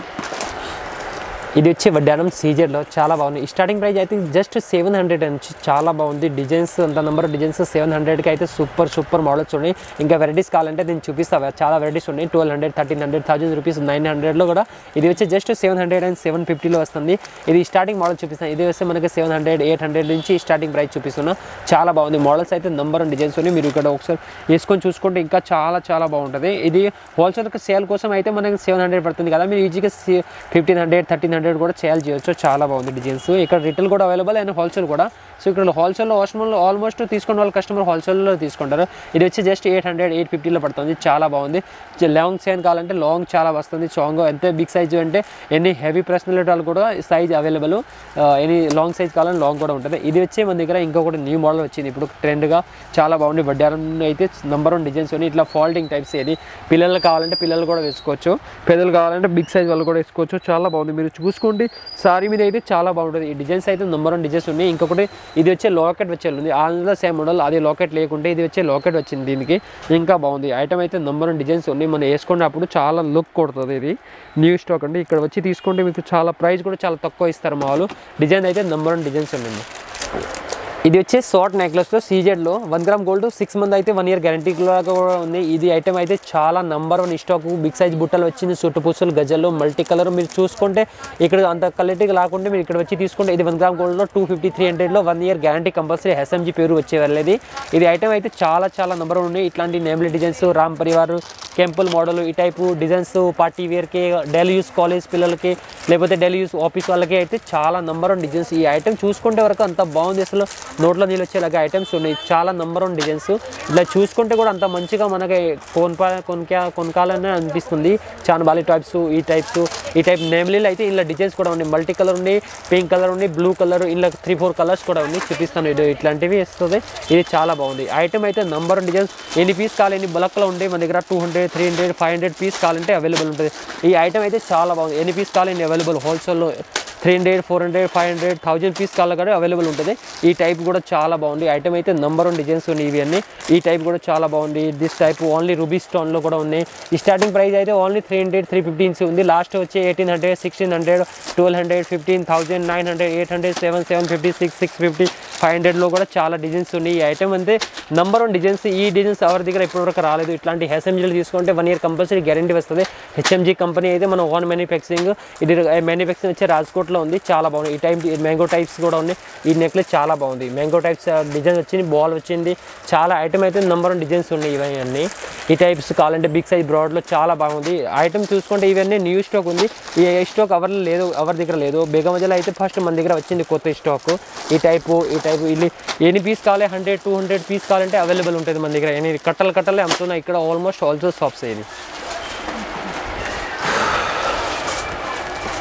ఇది వచ్చి వడ్డానం సీజర్లో చాలా బాగుంది స్టార్టింగ్ ప్రైస్ అయితే జస్ట్ సెవెన్ హండ్రెడ్ నుంచి చాలా బాగుంది డిజైన్స్ అంత నెంబర్ డిజైన్స్ సెవెన్ హండ్రెడ్కి అయితే సూపర్ సూపర్ మోడల్స్ ఉన్నాయి ఇంకా వెరైటీస్ కావాలంటే నేను చూపిస్తాను చాలా వెరైటీస్ ఉన్నాయి twelve hundred thirteen hundred thousand rupees nine హండ్రెడ్లో కూడా ఇది వచ్చి just seven hundred and seven ఫిఫ్టీలో వస్తుంది ఇది స్టార్టింగ్ మోడల్ చూపిస్తాను ఇది వస్తే మనకి సెవెన్ హండ్రెడ్ ఎయిట్ హండ్రెడ్ నుంచి స్టార్టింగ్ ప్రైస్ చూపిస్తున్నా చాలా బాగుంది మోడల్స్ అయితే నెంబర్ అండ్ డిజైన్స్ ఉన్నాయి మీరు ఇక్కడ ఒకసారి వేసుకొని చూసుకుంటే ఇంకా చాలా చాలా బాగుంటుంది ఇది హోల్సేల్ సేల్ కోసం అయితే మనకి సెవెన్ హండ్రెడ్ పడుతుంది కదా మీరు ఈజీగా ఫిఫ్టీన్ హండ్రెడ్ థర్టీన్ హండ్రెడ్ కూడా సేల్ చేయొచ్చు చాలా బాగుంది డిజైన్స్ ఇక్కడ రిటైల్ కూడా అవైలబుల్ అండ్ హోల్సేల్ కూడా సో ఇక్కడ హోల్సేల్లో అవసరం ఆల్మోస్ట్ తీసుకున్న వాళ్ళు కస్టమర్ హోల్సేల్లో తీసుకుంటారు ఇది వచ్చి జస్ట్ ఎయిట్ హండ్రెడ్ ఎయిట్ ఫిఫ్టీలో పడుతుంది చాలా బాగుంది లాంగ్ చైన్ కావాలంటే లాంగ్ చాలా వస్తుంది చాంగ్ ఎంత బిగ్ సైజ్ అంటే ఎన్ని హెవీ పర్సనల్ వాళ్ళు కూడా size available any long size కావాలని లాంగ్ కూడా ఉంటుంది ఇది వచ్చి మన దగ్గర ఇంకొకటి న్యూ మోడల్ వచ్చింది ఇప్పుడు ట్రెండ్గా చాలా బాగుంది వడ్డారం అయితే నెంబర్ వన్ డిజైన్స్ ఉన్నాయి ఇట్లా ఫాల్టింగ్ టైప్స్ ఇది పిల్లలు కావాలంటే పిల్లలు కూడా వేసుకోవచ్చు పెద్దలు కావాలంటే బిగ్ సైజ్ వాళ్ళు కూడా వేసుకోవచ్చు చాలా బాగుంది మీరు చూసుకోండి సారీ మీద అయితే చాలా బాగుంటుంది ఈ డిజైన్స్ అయితే నెంబర్ వన్ డిజైన్స్ ఉన్నాయి ఇంకొకటి ఇది వచ్చే లాకెట్ వచ్చే ఉంది ఆన్లో సేమ్ మోడల్ అది లాకెట్ లేకుంటే ఇది వచ్చే లాకెట్ వచ్చింది దీనికి ఇంకా బాగుంది ఐటమ్ అయితే నెంబర్ వన్ డిజైన్స్ ఉన్నాయి మనం వేసుకున్నప్పుడు చాలా లుక్ కొడుతుంది ఇది న్యూ స్టాక్ అండి ఇక్కడ వచ్చి తీసుకుంటే మీకు చాలా ప్రైస్ కూడా చాలా తక్కువ ఇస్తారు మా వాళ్ళు డిజైన్ అయితే నెంబర్ వన్ డిజైన్స్ ఉన్నాయి ఇది వచ్చే షార్ట్ నెక్లెస్లో సీజెడ్లో one gram gold six month అయితే వన్ ఇయర్ గ్యారంటీ కూడా ఉంది ఇది ఐటమ్ అయితే చాలా number one stock big size బుట్టలు వచ్చింది చుట్టు పూసలు గజల్లో మల్టీ కలర్ మీరు చూసుకుంటే ఇక్కడ అంత క్వాలిటీగా లేకుంటే మీరు ఇక్కడ వచ్చి తీసుకుంటే ఇది వన్ గ్రామ్ గోల్డ్లో టూ ఫిఫ్టీ త్రీ హండ్రెడ్లో one year guarantee compulsory SMG పేరు వచ్చే వెళ్ళేది ఇది ఐటమ్ అయితే చాలా చాలా నెంబర్ వన్ ఉన్నాయి ఇట్లాంటి namely designs Ram Parivar temple model ఈ టైపు డిజైన్స్ పార్టీ వేర్కి డైలీ యూస్ కాలేజ్ పిల్లలకి లేకపోతే డైలీ యూస్ ఆఫీస్ వాళ్ళకి అయితే చాలా నెంబర్ వన్ డిజైన్స్ ఈ ఐటమ్ చూసుకుంటే వరకు అంత బాగుంది అసలు నోట్లో నీళ్ళు వచ్చేలాగా ఐటమ్స్ ఉన్నాయి చాలా నెంబర్ వన్ డిజైన్స్ ఇట్లా చూసుకుంటే కూడా అంత మంచిగా మనకి కొనుపా కొనుక్కా కొనకాలని అనిపిస్తుంది చాలా బాలి టైప్స్ ఈ టైప్స్ ఈ టైప్ నేమ్లీలు అయితే ఇలా డిజైన్స్ కూడా ఉన్నాయి మల్టీ కలర్ ఉన్నాయి పింక్ కలర్ ఉంది బ్లూ కలర్ ఇలా త్రీ ఫోర్ కలర్స్ కూడా ఉన్నాయి చూపిస్తాను ఇది ఇట్లాంటివి ఇస్తుంది ఇది చాలా బాగుంది ఐటమ్ అయితే నంబర్ వన్ డిజైన్స్ ఎన్ని పీస్ కావాలి ఎన్ని బల్క్లో ఉంటాయి మన దగ్గర two hundred three hundred five hundred piece కావాలంటే అవైలబుల్ ఉంటుంది ఈ ఐటమ్ అయితే చాలా బాగుంది ఎన్ని పీస్ కావాలి ఎన్ని అవైలబుల్ హోల్సేల్లో three hundred four hundred five hundred thousand piece కావాలి కూడా అవైలబుల్ ఉంటుంది ఈ టైప్ కూడా చాలా బాగుంది ఐటమ్ అయితే నంబర్ వన్ డిజైన్స్ ఉన్నాయి ఇవి అన్ని ఈ టైప్ కూడా చాలా బాగుంది దిస్ టైప్ ఓన్లీ రూబీ స్టోన్లో కూడా ఉన్నాయి ఈ స్టార్టింగ్ ప్రైస్ అయితే only three hundred three fifteens ఉంది లాస్ట్ వచ్చి eighteen hundred sixteen hundred twelve hundred fifteen thousand nine hundred eight hundred seven seven fifty six six fifty five హండ్రెడ్లో కూడా చాలా డిజైన్స్ ఉన్నాయి ఈ ఐటమ్ అంతే నంబర్ వన్ డిజైన్స్ ఈ డిజైన్స్ ఎవరి దగ్గర ఇప్పటివరకు రాలేదు ఇట్లాంటి హెచ్ఎంజీలు తీసుకుంటే వన్ ఇయర్ కంపల్సరీ గ్యారంటీ వస్తుంది హెచ్ఎంజీ కంపెనీ అయితే మన ఓన్ మ్యానుఫ్యాక్చరింగ్ ఇది మ్యానుఫ్యాక్చరింగ్ వచ్చి రాజ్కోట్లో ఉంది చాలా బాగుంది ఈ టైప్ మ్యాంగో టైప్స్ కూడా ఉన్నాయి ఈ నెక్లెస్ చాలా బాగుంది మ్యాంగో టైప్స్ డిజైన్ వచ్చింది బాల్ వచ్చింది చాలా ఐటమ్ అయితే నెంబర్ వన్ డిజైన్స్ ఉన్నాయి ఇవన్నీ ఈ టైప్స్ కావాలంటే బిగ్ సైజ్ బ్రాడ్లో చాలా బాగుంది ఐటమ్ చూసుకుంటే ఇవన్నీ న్యూ స్టాక్ ఉంది ఈ స్టాక్ ఎవరి లేదు ఎవరి దగ్గర లేదు బేగమజలో అయితే ఫస్ట్ మన దగ్గర వచ్చింది కొత్త స్టాక్ ఈ టైపు ఈ టైపు ఇల్లు ఎన్ని పీస్ కావాలి హండ్రెడ్ టూ హండ్రెడ్ పీస్ కావాలంటే అవైలబుల్ ఉంటుంది మన దగ్గర ఎన్ని కట్టలు కట్టలే అమ్ముతున్నాయి ఇక్కడ ఆల్మోస్ట్ హోల్సేల్ షాప్స్ ఇది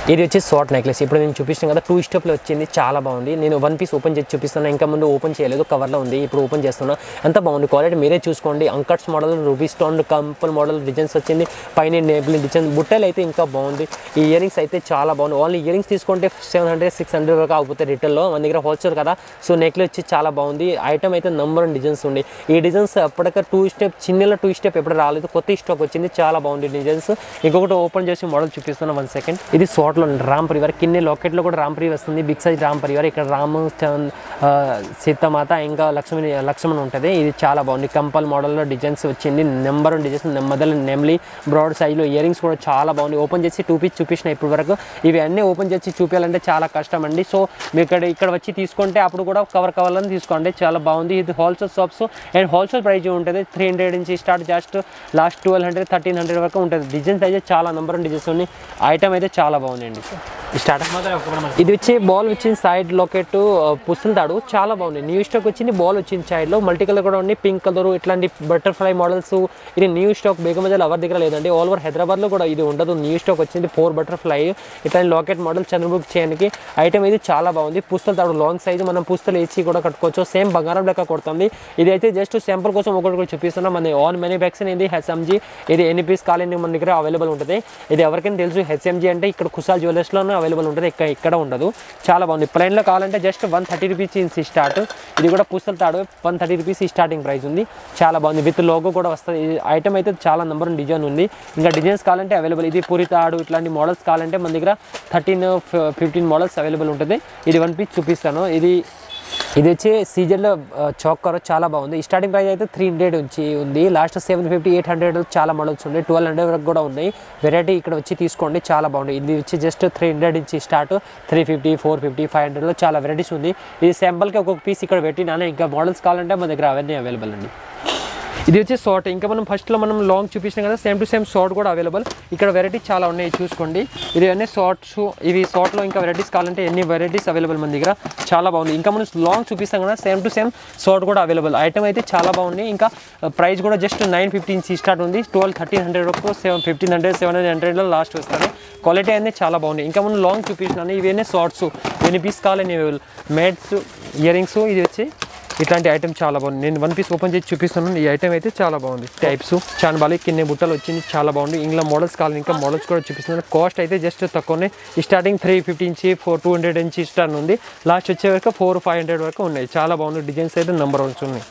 ఇది వచ్చి షార్ట్ నెక్లెస్ ఇప్పుడు నేను చూపిస్తాను కదా టూ స్టెప్లో వచ్చింది చాలా బాగుంది నేను వన్ పీస్ ఓపెన్ చేసి చూపిస్తున్నా ఇంకా ముందు ఓపెన్ చేయలేదు కవర్లో ఉంది ఇప్పుడు ఓపెన్ చేస్తున్నా అంత బాగుంది క్వాలిటీ మీరే చూసుకోండి అంకట్స్ మోడల్ రూబీ స్టోన్ కంపల్ మోడల్ డిజైన్స్ వచ్చింది పైన నేబుల్ డిజైన్ బుట్టలు అయితే ఇంకా బాగుంది ఈ ఇయర్ రింగ్స్ అయితే చాలా బాగుంది ఓన్లీ ఇయర్ రింగ్స్ తీసుకుంటే సెవెన్ హండ్రెడ్ సిక్స్ హండ్రెడ్ వరకు అవుతాయి రిటైల్లో మన దగ్గర హోల్సేల్ కదా సో నెక్లెస్ వచ్చి చాలా బాగుంది ఐటమ్ అయితే నంబర్ వన్ డిజైన్స్ ఉంది ఈ డిజైన్స్ అప్పటిక టూ స్టెప్ చిన్నలో టూ స్టెప్ ఎప్పుడు రాలేదు కొత్త స్టాక్ వచ్చింది చాలా బాగుంది డిజైన్స్ ఇంకొకటి ఓపెన్ చేసి మోడల్ చూపిస్తున్నా వన్ సెకండ్ ఇది షార్ట్లో రామ్ పరివార్ కిన్ని లాకెట్లో కూడా రామ్ పరివార్ వస్తుంది బిగ్ సైజ్ రామ్ పరివార్ ఇక్కడ రామ్ చంద్ ఆ, సీతమాత ఇంకా లక్ష్మణి లక్ష్మణ్ ఉంటుంది ఇది చాలా బాగుంది కంపల్ మోడల్లో డిజైన్స్ వచ్చింది నెంబర్ వన్ డిజైన్స్ నెమ్మదల నెమ్లీ బ్రాడ్ సైజ్లో ఇయర్ రింగ్స్ కూడా చాలా బాగుంది ఓపెన్ చేసి టూ పీస్ చూపించిన ఇప్పటి వరకు ఇవి అన్నీ ఓపెన్ చేసి చూపించాలంటే చాలా కష్టం అండి సో మీరు ఇక్కడ ఇక్కడ వచ్చి తీసుకుంటే అప్పుడు కూడా కవర్ కవర్లను తీసుకోండి చాలా బాగుంది ఇది wholesale shops and wholesale price ఉంటుంది త్రీ హండ్రెడ్ నుంచి start just last twelve hundred thirteen hundred వరకు ఉంటుంది డిజైన్స్ అయితే చాలా నెంబర్ వన్ డిజైన్స్ ఉన్నాయి ఐటమ్ అయితే చాలా బాగుందండి స్టార్ట్ ఇది వచ్చి బాల్ వచ్చింది సైడ్ లాకెట్ పుస్తల తాడు చాలా బాగుంది న్యూ స్టాక్ వచ్చింది బాల్ వచ్చింది సైడ్ లో మల్టీ కలర్ కూడా ఉంది పింక్ కలర్ ఇట్లాంటి బటర్ఫ్లై మోడల్స్ ఇది న్యూ స్టాక్ బేగమజల్ ఎవరి దగ్గర లేదండి ఆల్ ఓవర్ హైదరాబాద్ లో కూడా ఇది ఉండదు న్యూ స్టాక్ వచ్చింది ఫోర్ బటర్ఫ్లై ఇట్లాంటి లాకెట్ మోడల్ చంద్రబుక్ చేయడానికి ఐటమ్ ఇది చాలా బాగుంది పుస్తల తాడు లాంగ్ సైజ్ మనం పుస్తలు వేసి కూడా కట్టుకోవచ్చు సేమ్ బంగారం లెక్క కొడుతుంది ఇది అయితే జస్ట్ శాంపుల్ కోసం ఒకటి కూడా చూపిస్తున్నాం మన ఆన్ మ్యానుఫ్యాక్చరింగ్ ఇది హెచ్ఎంజీ ఇది ఎన్ని పీస్ కాలేని మన దగ్గర అవైలబుల్ ఉంటుంది ఇది ఎవరికైనా తెలుసు హెచ్ఎంజీ అంటే ఇక్కడ కుసాల్ జ్యువెలర్స్లోనే అవైలబుల్ ఉంటుంది ఇక్కడ ఇక్కడ ఉండదు చాలా బాగుంది ప్లైన్లో కావాలంటే జస్ట్ వన్ థర్టీ రూపీస్ నుంచి స్టార్ట్ ఇది కూడా పుస్తల తాడు one thirty rupees starting price ఉంది చాలా బాగుంది విత్ లోగో కూడా వస్తుంది ఈ ఐటమ్ అయితే చాలా నెంబర్ డిజైన్ ఉంది ఇంకా డిజైన్స్ కావాలంటే అవైలబుల్ ఇది పూరి తాడు ఇట్లాంటి మోడల్స్ కావాలంటే మన దగ్గర థర్టీన్ ఫిఫ్టీన్ మోడల్స్ అవైలబుల్ ఉంటుంది ఇది వన్ పీస్ చూపిస్తాను ఇది ఇది వచ్చి సీజన్లో చౌకర్ చాలా బాగుంది స్టార్టింగ్ ప్రైస్ అయితే త్రీ హండ్రెడ్ నుంచి ఉంది last seven fifty eight hundred చాలా మోడల్స్ ఉన్నాయి ట్వెల్వ్ హండ్రెడ్ వరకు కూడా ఉన్నాయి వెరైటీ ఇక్కడ వచ్చి తీసుకోండి చాలా బాగుంది ఇది వచ్చి జస్ట్ త్రీ హండ్రెడ్ నుంచి start three fifty four fifty five హండ్రెడ్లో చాలా వెరైటీస్ ఉంది ఇది శాంపుల్కి ఒక్కొక్క పీస్ ఇక్కడ పెట్టినాను ఇంకా మోడల్స్ కావాలంటే మన దగ్గర అవన్నీ అవైలబుల్ అండి ఇది వచ్చి షార్ట్ ఇంకా మనం ఫస్ట్లో మనం లాంగ్ చూపించినాం కదా సేమ్ టు సేమ్ షార్ట్ కూడా అవైలబుల్ ఇక్కడ వెరైటీస్ చాలా ఉన్నాయి చూసుకోండి ఇది అన్నీ షార్ట్స్ ఇవి షార్ట్లో ఇంకా వెరైటీస్ కావాలంటే ఎన్ని వెరైటీస్ అవైలబుల్ మన దగ్గర చాలా బాగుంది ఇంకా మనం లాంగ్ చూపిస్తాం కదా సేమ్ టు సేమ్ షార్ట్ కూడా అవైలబుల్ ఐటమ్ అయితే చాలా బాగుంది ఇంకా ప్రైస్ కూడా జస్ట్ నైన్ ఫిఫ్టీన్ స్టార్ట్ ఉంది ట్వెల్వ్ థర్టీన్ హండ్రెడ్ వరకు సెవెన్ ఫిఫ్టీన్ హండ్రెడ్ సెవెన్ హండ్రెడ్లో లాస్ట్ వస్తారు క్వాలిటీ అనేది చాలా బాగుంది ఇంకా మనం లాంగ్ చూపించినాను ఇవన్నీ షార్ట్స్ ఎన్ని పీస్ కావాలని మేడ్స్ ఇయర్ రింగ్స్ ఇది వచ్చి ఇట్లాంటి ఐటమ్ చాలా బాగుంది నేను వన్ పీస్ ఓపెన్ చేసి చూపిస్తున్నాను ఈ ఐటమ్ అయితే చాలా బాగుంది టైప్స్ చాలా బాగా కింద బుట్టలు వచ్చింది చాలా బాగుంది ఇంట్లో మోడల్స్ కావాలి ఇంకా మోడల్స్ కూడా చూపిస్తున్నాను కాస్ట్ అయితే జస్ట్ తక్కువనే స్టార్టింగ్ త్రీ ఫిఫ్టీ ఇంచి ఫోర్ టూ హండ్రెడ్ ఇంచి స్టార్ట్ ఉంది లాస్ట్ వచ్చే వరకు ఫోర్ ఫైవ్ హండ్రెడ్ వరకు ఉన్నాయి చాలా బాగుంది డిజైన్స్ అయితే నెంబర్ వన్స్ ఉన్నాయి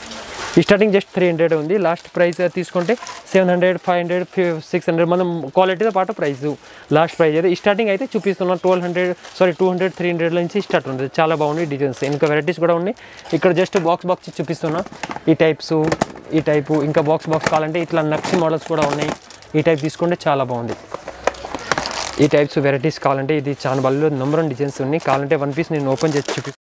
ఈ స్టార్టింగ్ జస్ట్ త్రీ హండ్రెడ్ ఉంది లాస్ట్ ప్రైస్ తీసుకుంటే seven hundred five hundred six hundred మనం క్వాలిటీతో పాటు ప్రైస్ లాస్ట్ ప్రైస్ అయితే ఈ స్టార్టింగ్ అయితే చూపిస్తున్నాం twelve hundred sorry two hundred three hundred నుంచి స్టార్ట్ ఉంది చాలా బాగున్నాయి డిజైన్స్ ఇంకా వెరైటీస్ కూడా ఉన్నాయి ఇక్కడ జస్ట్ బాక్స్ బాక్స్ చూపిస్తున్నా ఈ టైప్స్ ఈ టైపు ఇంకా బాక్స్ బాక్స్ కావాలంటే ఇట్లా నక్షి మోడల్స్ కూడా ఉన్నాయి ఈ టైప్ తీసుకుంటే చాలా బాగుంది ఈ టైప్స్ వెరైటీస్ కావాలంటే ఇది చాలా బల్లో నెంబర్ వన్ డిజైన్స్ ఉన్నాయి కావాలంటే వన్ పీస్ నేను ఓపెన్ చేసి చూపి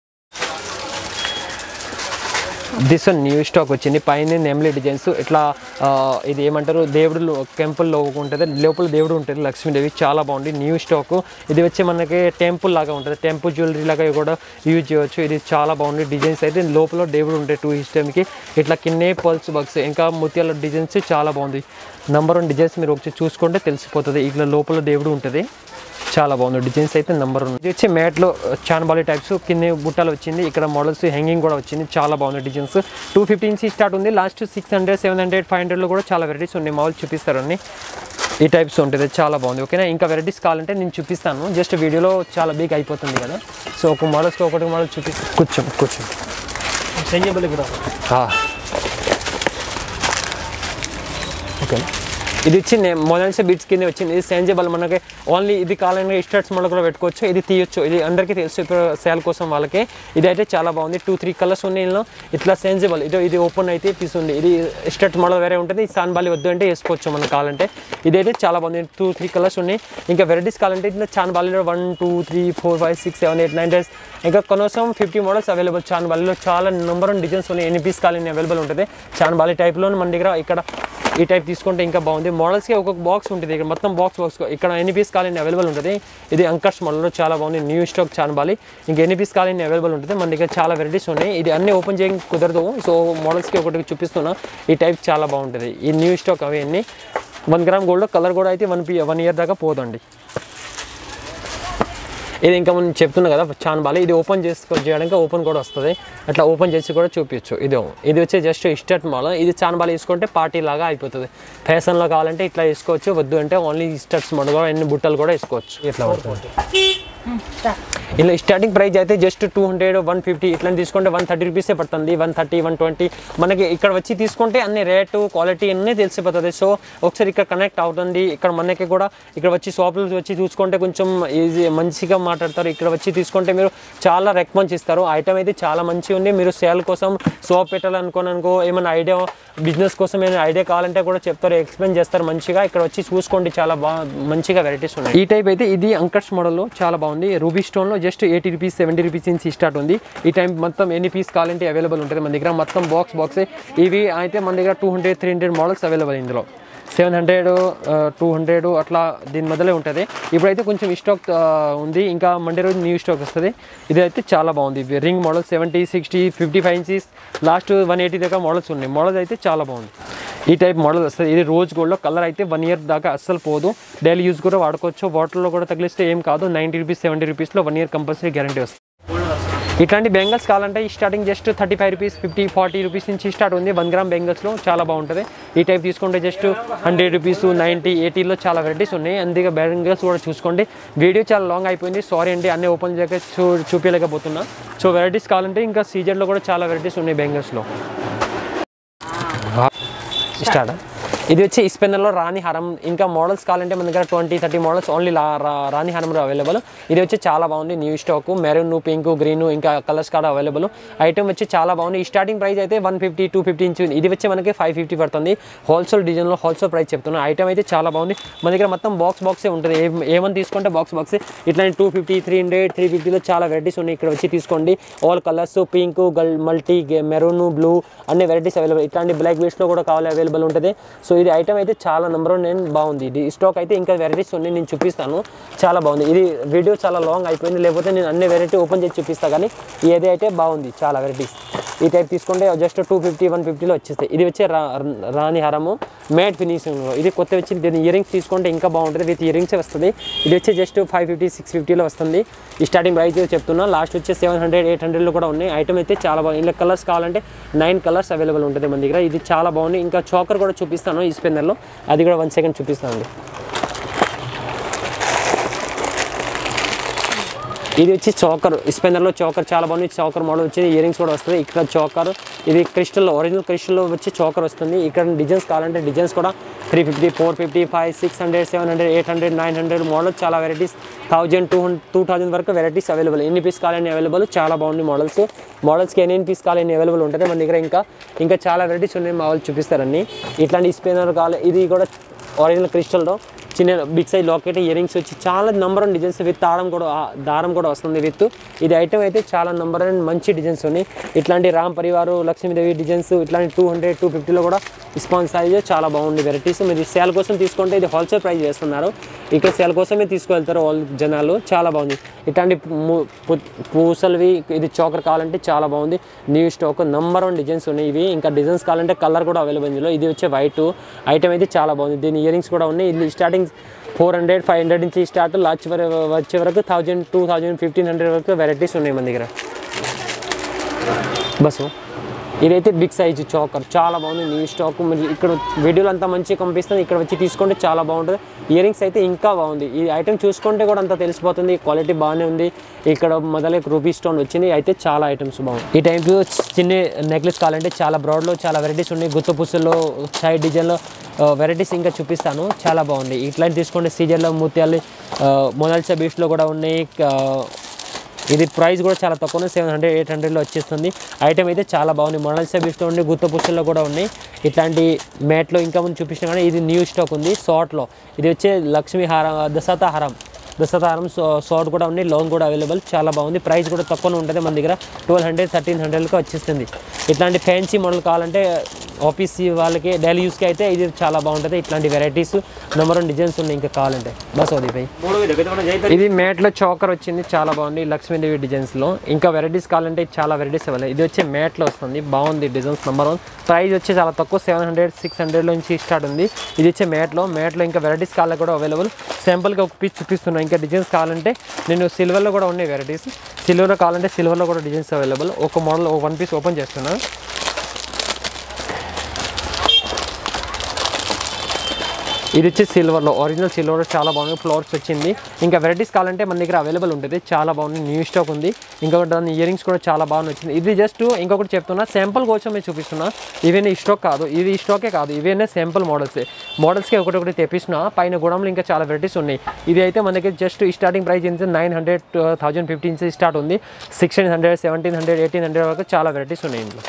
దిస్ వన్ న్యూ స్టాక్ వచ్చింది పైన నెమ్లీ డిజైన్స్ ఇట్లా ఆ, ఇది ఏమంటారు దేవుడు టెంపుల్ లో ఉంటుంది లోపల దేవుడు ఉంటుంది లక్ష్మీదేవి చాలా బాగుంది న్యూ స్టాక్ ఇది వచ్చి మనకి టెంపుల్ లాగా ఉంటుంది టెంపుల్ జ్యువెలరీ లాగా కూడా యూజ్ చేయవచ్చు ఇది చాలా బాగుంది డిజైన్స్ అయితే లోపల దేవుడు ఉంటాయి టూ కి ఇట్లా కిన్నే పల్స్ బాక్స్ ఇంకా ముత్యాల డిజైన్స్ చాలా బాగుంది నంబర్ వన్ డిజైన్స్ మీరు ఒకటి చూసుకుంటే తెలిసిపోతుంది ఇట్లా లోపల దేవుడు ఉంటుంది చాలా బాగుంది డిజైన్స్ అయితే నెంబర్ ఉంది ఇది వచ్చి మ్యాట్లో చాన్బాలి టైప్స్ కింద బుట్టలు వచ్చింది ఇక్కడ మోడల్స్ హ్యాంగింగ్ కూడా వచ్చింది చాలా బాగుంది డిజైన్స్ టూ ఫిఫ్టీ నుంచి స్టార్ట్ ఉంది last six hundred seven hundred five హండ్రెడ్లో కూడా చాలా వెరైటీస్ ఉన్నాయి మామూలు చూపిస్తారు అన్ని ఈ టైప్స్ ఉంటుంది చాలా బాగుంది ఓకేనా ఇంకా వెరైటీస్ కావాలంటే నేను చూపిస్తాను జస్ట్ వీడియోలో చాలా బిగ్ అయిపోతుంది కదా సో ఒక మోడల్స్కి ఒకటి మోడల్ చూపిస్తాను కూర్చో కూర్చో సెంజబుల్ కూడా ఓకే ఇది వచ్చి మొదటి బిట్స్ కింద వచ్చింది ఇది సెంజబల్ మనకి ఓన్లీ ఇది కాలంగా స్టార్ట్స్ మోడల్ కూడా పెట్టుకోవచ్చు ఇది తీయొచ్చు ఇది అందరికీ తెలుసు ఇప్పుడు సేల్ కోసం వాళ్ళకి ఇది అయితే చాలా బాగుంది టూ త్రీ కలర్స్ ఉన్నాయి ఇందులో ఇట్లా సెన్సిబుల్ ఇది ఇది ఓపెన్ అయితే పీస్ ఉంది ఇది స్టార్ట్ మోడల్ వేరే ఉంటుంది సాన్ బాలి వద్దు అంటే వేసుకోవచ్చు మనకు కావాలంటే ఇదైతే చాలా బాగుంది టూ త్రీ కలర్స్ ఉన్నాయి ఇంకా వెరైటీస్ కావాలంటే ఇట్లా చాన్ బాలీలో one two three four five six seven eight nine days ఇంకా కనీసం ఫిఫ్టీ మోడల్స్ అవైలబుల్ చాన్ బాలీలో చాలా నెంబర్ ఆఫ్ డిజైన్స్ ఉన్నాయి ఎన్ని పీస్ కావాలి అవైలబుల్ ఉంటుంది చాన్ బాలి టైప్లో మన దగ్గర ఇక్కడ ఈ టైప్ తీసుకుంటే ఇంకా బాగుంది మోడల్స్కి ఒక్కొక్క బాక్స్ ఉంటుంది ఇక్కడ మొత్తం బాక్స్ బాక్స్ ఇక్కడ ఎన్ని పీస్ కావాలి అవైలబుల్ ఉంటుంది ఇది అంకర్స్ మోడల్లో చాలా బాగుంది న్యూ స్టాక్ చాలా బాలి ఇంకా ఎన్ని పీస్ కావాలి అవైలబుల్ ఉంటుంది మన దగ్గర చాలా వెరైటీస్ ఉన్నాయి ఇది అన్ని ఓపెన్ చేయడం కుదరదు సో మోడల్స్కి ఒకటి చూపిస్తున్నా ఈ టైప్ చాలా బాగుంటుంది ఈ న్యూ స్టాక్ అవి అన్ని వన్ గ్రామ్ గోల్డ్ కలర్ కూడా అయితే వన్ పీ వన్ ఇయర్ దాకా పోదండి ఇది ఇంకా మనం చెప్తున్నా కదా చాలా బాగా ఇది ఓపెన్ చేసుకో చేయడానికి ఓపెన్ కూడా వస్తుంది అట్లా ఓపెన్ చేసి కూడా చూపించచ్చు ఇది ఇది వచ్చి జస్ట్ ఇస్టర్ట్ మోడల్ ఇది చాలా బాగా తీసుకుంటే పార్టీ లాగా అయిపోతుంది ఫ్యాషన్లో కావాలంటే ఇట్లా వేసుకోవచ్చు వద్దు అంటే ఓన్లీ ఇస్టర్ట్స్ మోడల్ కూడా ఎన్ని బుట్టలు కూడా వేసుకోవచ్చు ఇట్లా ఉంటుంది ఇలా స్టార్టింగ్ ప్రైస్ అయితే just two hundred one fifty ఇట్లా తీసుకుంటే వన్ థర్టీ రూపీసే పడుతుంది వన్ థర్టీ వన్ ట్వంటీ మనకి ఇక్కడ వచ్చి తీసుకుంటే అన్ని రేటు క్వాలిటీ అన్నీ తెలిసిపోతుంది సో ఒకసారి ఇక్కడ కనెక్ట్ అవుతుంది ఇక్కడ మనకి కూడా ఇక్కడ వచ్చి షాపులు వచ్చి చూసుకుంటే కొంచెం ఈజీ మంచిగా మాట్లాడతారు ఇక్కడ వచ్చి తీసుకుంటే మీరు చాలా రెస్పాన్స్ ఇస్తారు ఐటమ్ అయితే చాలా మంచిగా ఉంది మీరు సేల్ కోసం షాప్ పెట్టాలనుకోని అనుకో ఏమైనా ఐడియా బిజినెస్ కోసం ఏమైనా ఐడియా కావాలంటే కూడా చెప్తారు ఎక్స్ప్లెయిన్ చేస్తారు మంచిగా ఇక్కడ వచ్చి చూసుకోండి చాలా బాగా మంచిగా వెరైటీస్ ఉన్నాయి ఈ టైప్ అయితే ఇది అంకర్స్ మోడల్లో చాలా బాగుంది రూబీ స్టోన్లో just eighty rupees seventy rupees నుంచి స్టార్ట్ ఉంది ఈ టైం మొత్తం ఎన్ని పీస్ కావాలంటే అవైలబుల్ ఉంటుంది మన దగ్గర మొత్తం బాక్స్ బాక్సే ఇవి అయితే మన దగ్గర two hundred three hundred models available ఇందులో సెవెన్ హండ్రెడ్ టూ హండ్రెడ్ అట్లా దీని మొదలే ఉంటుంది ఇప్పుడైతే కొంచెం స్టాక్ ఉంది ఇంకా మండే రోజు న్యూ స్టాక్ వస్తుంది ఇది అయితే చాలా బాగుంది ఇవి ring model seventy sixty fifty five inches last one eighty దాకా మోడల్స్ ఉన్నాయి మోడల్స్ అయితే చాలా బాగుంది ఈ టైప్ మోడల్ వస్తుంది ఇది రోజ్ గోల్డ్లో కలర్ అయితే వన్ ఇయర్ దాకా అస్సలు పోదు డైలీ యూజ్ కూడా వాడుకోవచ్చు వాటర్లో కూడా తగిలిస్తే ఏం కాదు నైంటీ రూపీస్ సెవెంటీ రూపీస్లో వన్ ఇయర్ కంపల్సరీ గ్యారంటీ వస్తుంది ఇట్లాంటి బెంగల్స్ కావాలంటే ఈ starting just thirty five rupees fifty forty rupees నుంచి స్టార్ట్ ఉంది వన్ గ్రామ్ బెంగల్స్లో చాలా బాగుంటుంది ఈ టైప్ తీసుకుంటే జస్ట్ హండ్రెడ్ రూపీస్ నైంటీ ఎయిటీలో చాలా వెరైటీస్ ఉన్నాయి అందుకే బెంగల్స్ కూడా చూసుకోండి వీడియో చాలా లాంగ్ అయిపోయింది సారీ అండి అన్నీ ఓపెన్ చేయక చూ చూపించలేకపోతున్నా సో వెరైటీస్ కావాలంటే ఇంకా సీజన్లో కూడా చాలా వెరైటీస్ ఉన్నాయి బెంగల్స్లో స్టార్ట్ ఇది వచ్చి ఇస్పెన్నర్లో రాణి హారం ఇంకా మోడల్స్ కావాలంటే మన దగ్గర ట్వంటీ థర్టీ మోడల్స్ ఓన్లీ రాణి హారంలో అవైలబుల్ ఇది వచ్చి చాలా బాగుంది new stock maroon pink green ఇంకా కలర్స్ కూడా అవైలబుల్ ఐటమ్ వచ్చి చాలా బాగుంది ఈ స్టార్టింగ్ ప్రైస్ అయితే one fifty two fifty inch ఇది వచ్చి మనకి ఫైవ్ ఫిఫ్టీ పడుతుంది హోల్సేల్ డిజైన్లో హోల్సేల్ ప్రైస్ చెప్తున్నా ఐటమ్ అయితే చాలా బాగుంది మన దగ్గర మొత్తం బాక్స్ బాక్సే ఉంటుంది ఏ- ఏమని తీసుకుంటే బాక్స్ బాక్స్ ఇట్లాంటి two fifty three hundred three ఫిఫ్టీలో చాలా వెరైటీస్ ఉన్నాయి ఇక్కడ వచ్చి తీసుకోండి ఆల్ కలర్స్ పింక్ గల్ మల్టీ మెరూన్ బ్లూ అన్ని వెరైటీస్ అవైలబుల్ ఇట్లాంటి బ్లాక్ బీట్స్లో కూడా కావాలి అవైలబుల్ ఉంటుంది సో ఇది ఐటమ్ అయితే చాలా నెంబర్ వన్ నేను బాగుంది ఇది స్టాక్ అయితే ఇంకా వెరైటీస్ ఉన్నాయి నేను చూపిస్తాను చాలా బాగుంది ఇది వీడియో చాలా లాంగ్ అయిపోయింది లేకపోతే నేను అన్ని వెరైటీ ఓపెన్ చేసి చూపిస్తాను కానీ ఏది అయితే బాగుంది చాలా వెరైటీస్ ఈ టైప్ తీసుకుంటే జస్ట్ టూ ఫిఫ్టీ వన్ ఫిఫ్టీలో వచ్చేస్తాయి ఇది వచ్చే రా రాణి హారము మ్యాట్ ఫినిషింగ్లో ఇది కొత్త వచ్చి దీని ఇయరింగ్స్ తీసుకుంటే ఇంకా బాగుంటుంది విత్ ఇయరింగ్స్ వస్తుంది ఇది వచ్చి జస్ట్ ఫైవ్ ఫిఫ్టీ సిక్స్ ఫిఫ్టీలో వస్తుంది ఈ స్టార్టింగ్ ప్రైస్ చెప్తున్నా లాస్ట్ వచ్చి సెవెన్ హండ్రెడ్ ఎయిట్ హండ్రెడ్లో కూడా ఉన్నాయి ఐటమ్ అయితే చాలా బాగుంది ఇలా కలర్స్ కావాలంటే నైన్ కలర్స్ అవైలబుల్ ఉంటుంది మన దగ్గర ఇది చాలా బాగుంది ఇంకా చోకర్ కూడా చూపిస్తాను ఈ స్పెన్నర్లో అది కూడా వన్ సెకండ్ చూపిస్తాను ఇది వచ్చి చోకర్ స్పెన్నర్లో చోకర్ చాలా బాగుంది చోకర్ మోడల్ వచ్చింది ఇయరింగ్స్ కూడా వస్తుంది ఇక్కడ చోకర్ ఇది క్రిస్టల్ ఒరిజినల్ క్రిస్టల్లో వచ్చి చోకర్ వస్తుంది ఇక్కడ డిజైన్స్ కావాలంటే డిజైన్స్ కూడా three fifty four fifty five six hundred seven hundred eight hundred nine hundred model చాలా varieties thousand two hundred two thousand వరకు వెరైటీస్ అవైలబుల్ ఎన్ని పీస్ కావాలని అవైలబుల్ చాలా బాగుంది మోడల్స్ మోడల్స్కి ఎన్ని పీస్ కావాలని అవైలబుల్ ఉంటుంది మన దగ్గర ఇంకా ఇంకా చాలా వెరైటీస్ ఉన్నాయి మా వాళ్ళు చూపిస్తారని ఇట్లాంటి స్పెన్నర్ కావాలి ఇది కూడా ఒరిజినల్ క్రిస్టల్లో చిన్న బిగ్ సైజ్ లాకెట్ ఇయరింగ్స్ వచ్చి చాలా నంబర్ వన్ డిజైన్స్ విత్ దారం కూడా ఆ దారం కూడా వస్తుంది విత్ ఇది ఐటమ్ అయితే చాలా నంబర్ వన్ మంచి డిజైన్స్ ఉన్నాయి ఇట్లాంటి రామ్ పరివారు లక్ష్మీదేవి డిజైన్స్ ఇట్లాంటి టూ హండ్రెడ్ టూ ఫిఫ్టీలో కూడా స్పాన్స్ సైజ్ చాలా బాగుంది వెరైటీస్ మీరు సేల్ కోసం తీసుకుంటే ఇది హోల్సేల్ ప్రైస్ చేస్తున్నారు ఇక్కడ సేల్ కోసమే తీసుకువెళ్తారు వాళ్ళు జనాలు చాలా బాగుంది ఇట్లాంటి ము- పు- పూసలవి ఇది చోకర్ కావాలంటే చాలా బాగుంది new stock number one designs ఉన్నాయి ఇవి ఇంకా డిజైన్స్ కావాలంటే కలర్ కూడా అవైలబుల్ ఇందులో ఇది వచ్చే వైట్ ఐటమ్ అయితే చాలా బాగుంది దీని ఇయరింగ్స్ కూడా ఉన్నాయి ఇది starting four hundred five hundred నుంచి స్టార్ట్ లాస్ట్ వరకు వచ్చే వరకు thousand two thousand fifteen hundred వరకు వెరైటీస్ ఉన్నాయి మన దగ్గర బస్సు ఇదైతే బిగ్ సైజ్ చోకర్ చాలా బాగుంది న్యూ స్టాక్ మీరు ఇక్కడ వీడియోలో అంతా మంచిగా కనిపిస్తుంది ఇక్కడ వచ్చి తీసుకుంటే చాలా బాగుంటుంది ఇయరింగ్స్ అయితే ఇంకా బాగుంది ఈ ఐటమ్ చూసుకుంటే కూడా అంత తెలిసిపోతుంది క్వాలిటీ బాగానే ఉంది ఇక్కడ మొదలై రూపీ స్టోన్ వచ్చింది అయితే చాలా ఐటమ్స్ బాగుంది ఈ టైంలో చిన్న నెక్లెస్ కావాలంటే చాలా బ్రాడ్లో చాలా వెరైటీస్ ఉన్నాయి గుత్త పుస్సుల్లో సైడ్ డిజైన్లో వెరైటీస్ ఇంకా చూపిస్తాను చాలా బాగుంది ఇట్లాంటి తీసుకోండి సీజన్లో ముత్యాలు మొనాల్సా బీచ్లో కూడా ఉన్నాయి ఆ, ఇది ప్రైస్ కూడా చాలా తక్కువ సెవెన్ హండ్రెడ్ ఎయిట్ హండ్రెడ్లో వచ్చేస్తుంది ఐటమ్ అయితే చాలా బాగుంది మోడల్ సర్వీస్లో ఉండి గుత్త పుస్తల్లో కూడా ఉన్నాయి ఇట్లాంటి మ్యాట్లో ఇంకా ముందు చూపించిన కానీ ఇది న్యూ స్టాక్ ఉంది షార్ట్లో ఇది వచ్చే లక్ష్మీ హారం దశత హారం దశత హారం షార్ట్ కూడా ఉంది లాంగ్ కూడా అవైలబుల్ చాలా బాగుంది ప్రైస్ కూడా తక్కువ ఉంటుంది మన దగ్గర ట్వెల్వ్ హండ్రెడ్ థర్టీన్ హండ్రెడ్కి వచ్చేస్తుంది ఇట్లాంటి ఫ్యాన్సీ మోడల్ కావాలంటే ఆఫీస్ వాళ్ళకి డైలీ యూస్కి అయితే ఇది చాలా బాగుంటుంది ఇట్లాంటి వెరైటీస్ నెంబర్ వన్ డిజైన్స్ ఉన్నాయి ఇంకా కావాలంటే బస్ అవుతుంది పై ఇది మ్యాట్లో చోకర్ వచ్చింది చాలా బాగుంది లక్ష్మీదేవి డిజైన్స్లో ఇంకా వెరైటీస్ కావాలంటే చాలా వెరైటీస్ ఇవ్వాలి ఇది వచ్చి మ్యాట్లో వస్తుంది బాగుంది డిజైన్స్ నెంబర్ వన్ ప్రైస్ వచ్చి చాలా తక్కువ సెవెన్ హండ్రెడ్ సిక్స్ హండ్రెడ్ నుంచి స్టార్ట్ ఉంది ఇది వచ్చే మ్యాట్లో మ్యాట్లో ఇంకా వెరైటీస్ కావాలి కూడా అవైలబుల్ శాంపుల్గా ఒక పీస్ చూపిస్తున్నాను ఇంకా డిజైన్స్ కావాలంటే నేను సిల్వర్లో కూడా ఉన్నాయి వెరైటీస్ సిల్వర్లో కావాలంటే సిల్వర్లో కూడా డిజైన్స్ అవైలబుల్ ఒక మోడల్ వన్ పీస్ ఓపెన్ చేస్తున్నాను ఇది వచ్చి సిల్వర్లో ఒరిజినల్ సిల్వర్లో చాలా బాగుంది ఫ్లవర్స్ వచ్చింది ఇంకా వెరైటీస్ కావాలంటే మన దగ్గర అవైలబుల్ ఉంటుంది చాలా బాగుంది న్యూ స్టాక్ ఉంది ఇంకొకటి దాని ఇయరింగ్స్ కూడా చాలా బాగా వచ్చింది ఇది జస్ట్ ఇంకొకటి చెప్తున్నా శాంపుల్ కోసం నేను చూపిస్తున్నా ఇవన్నీ స్టాక్ కాదు ఇది ఈ స్టాకే కాదు ఇవన్నీ శాంపుల్ మోడల్స్ మోడల్స్కి ఒకటి ఒకటి తెప్పిస్తున్నా పైన గోడంలో ఇంకా చాలా వెరైటీస్ ఉన్నాయి ఇది అయితే మన దగ్గర జస్ట్ స్టార్టింగ్ ప్రైస్ ఎంత నైన్ హండ్రెడ్ థౌజండ్ ఫిఫ్టీన్ నుంచి స్టార్ట్ ఉంది sixteen hundred seventeen hundred eighteen hundred వరకు చాలా వెరైటీస్ ఉన్నాయి ఇందులో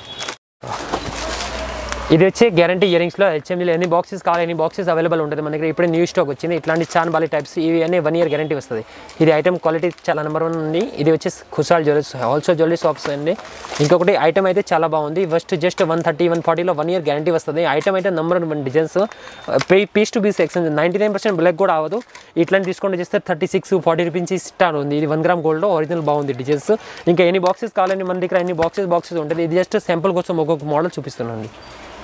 ఇది వచ్చి గ్యారంటీ ఇయరింగ్స్లో హెచ్ఎంజీలో ఎన్ని బాక్సెస్ కావాలి ఎన్ని బాక్సెస్ అవైలబుల్ ఉంటుంది మన దగ్గర ఇప్పుడే న్యూ స్టాక్ వచ్చింది ఇట్లాంటి చాన్ బాలి టైప్స్ ఇవి అన్ని వన్ ఇయర్ గ్యారంటీ వస్తుంది ఇది ఐటమ్ క్వాలిటీ చాలా నెంబర్ వన్ ఉంది ఇది వచ్చి Khushal jewellers also jewellery shops అండి ఇంకొకటి ఐటమ్ అయితే చాలా బాగుంది first just one thirty one ఫార్టీలో వన్ ఇయర్ గ్యారంటీ వస్తుంది ఐటమ్ అయితే number one designs piece to piece exchange ninety nine percent black కూడా అవ్వదు ఇట్లాంటి డిస్కౌంట్ చేస్తే thirty six forty rupees star ఉంది ఇది వన్ గ్రామ్ గోల్డ్ ఒరిజినల్ బాగుంది డిజైన్స్ ఇంకా ఎన్ని బాక్సెస్ కావాలని మన దగ్గర ఎన్ని బాక్సెస్ బాక్సెస్ ఉంటుంది ఇది జస్ట్ శాంపుల్ కోసం ఒక్కొక్క మోడల్ చూపిస్తున్నాను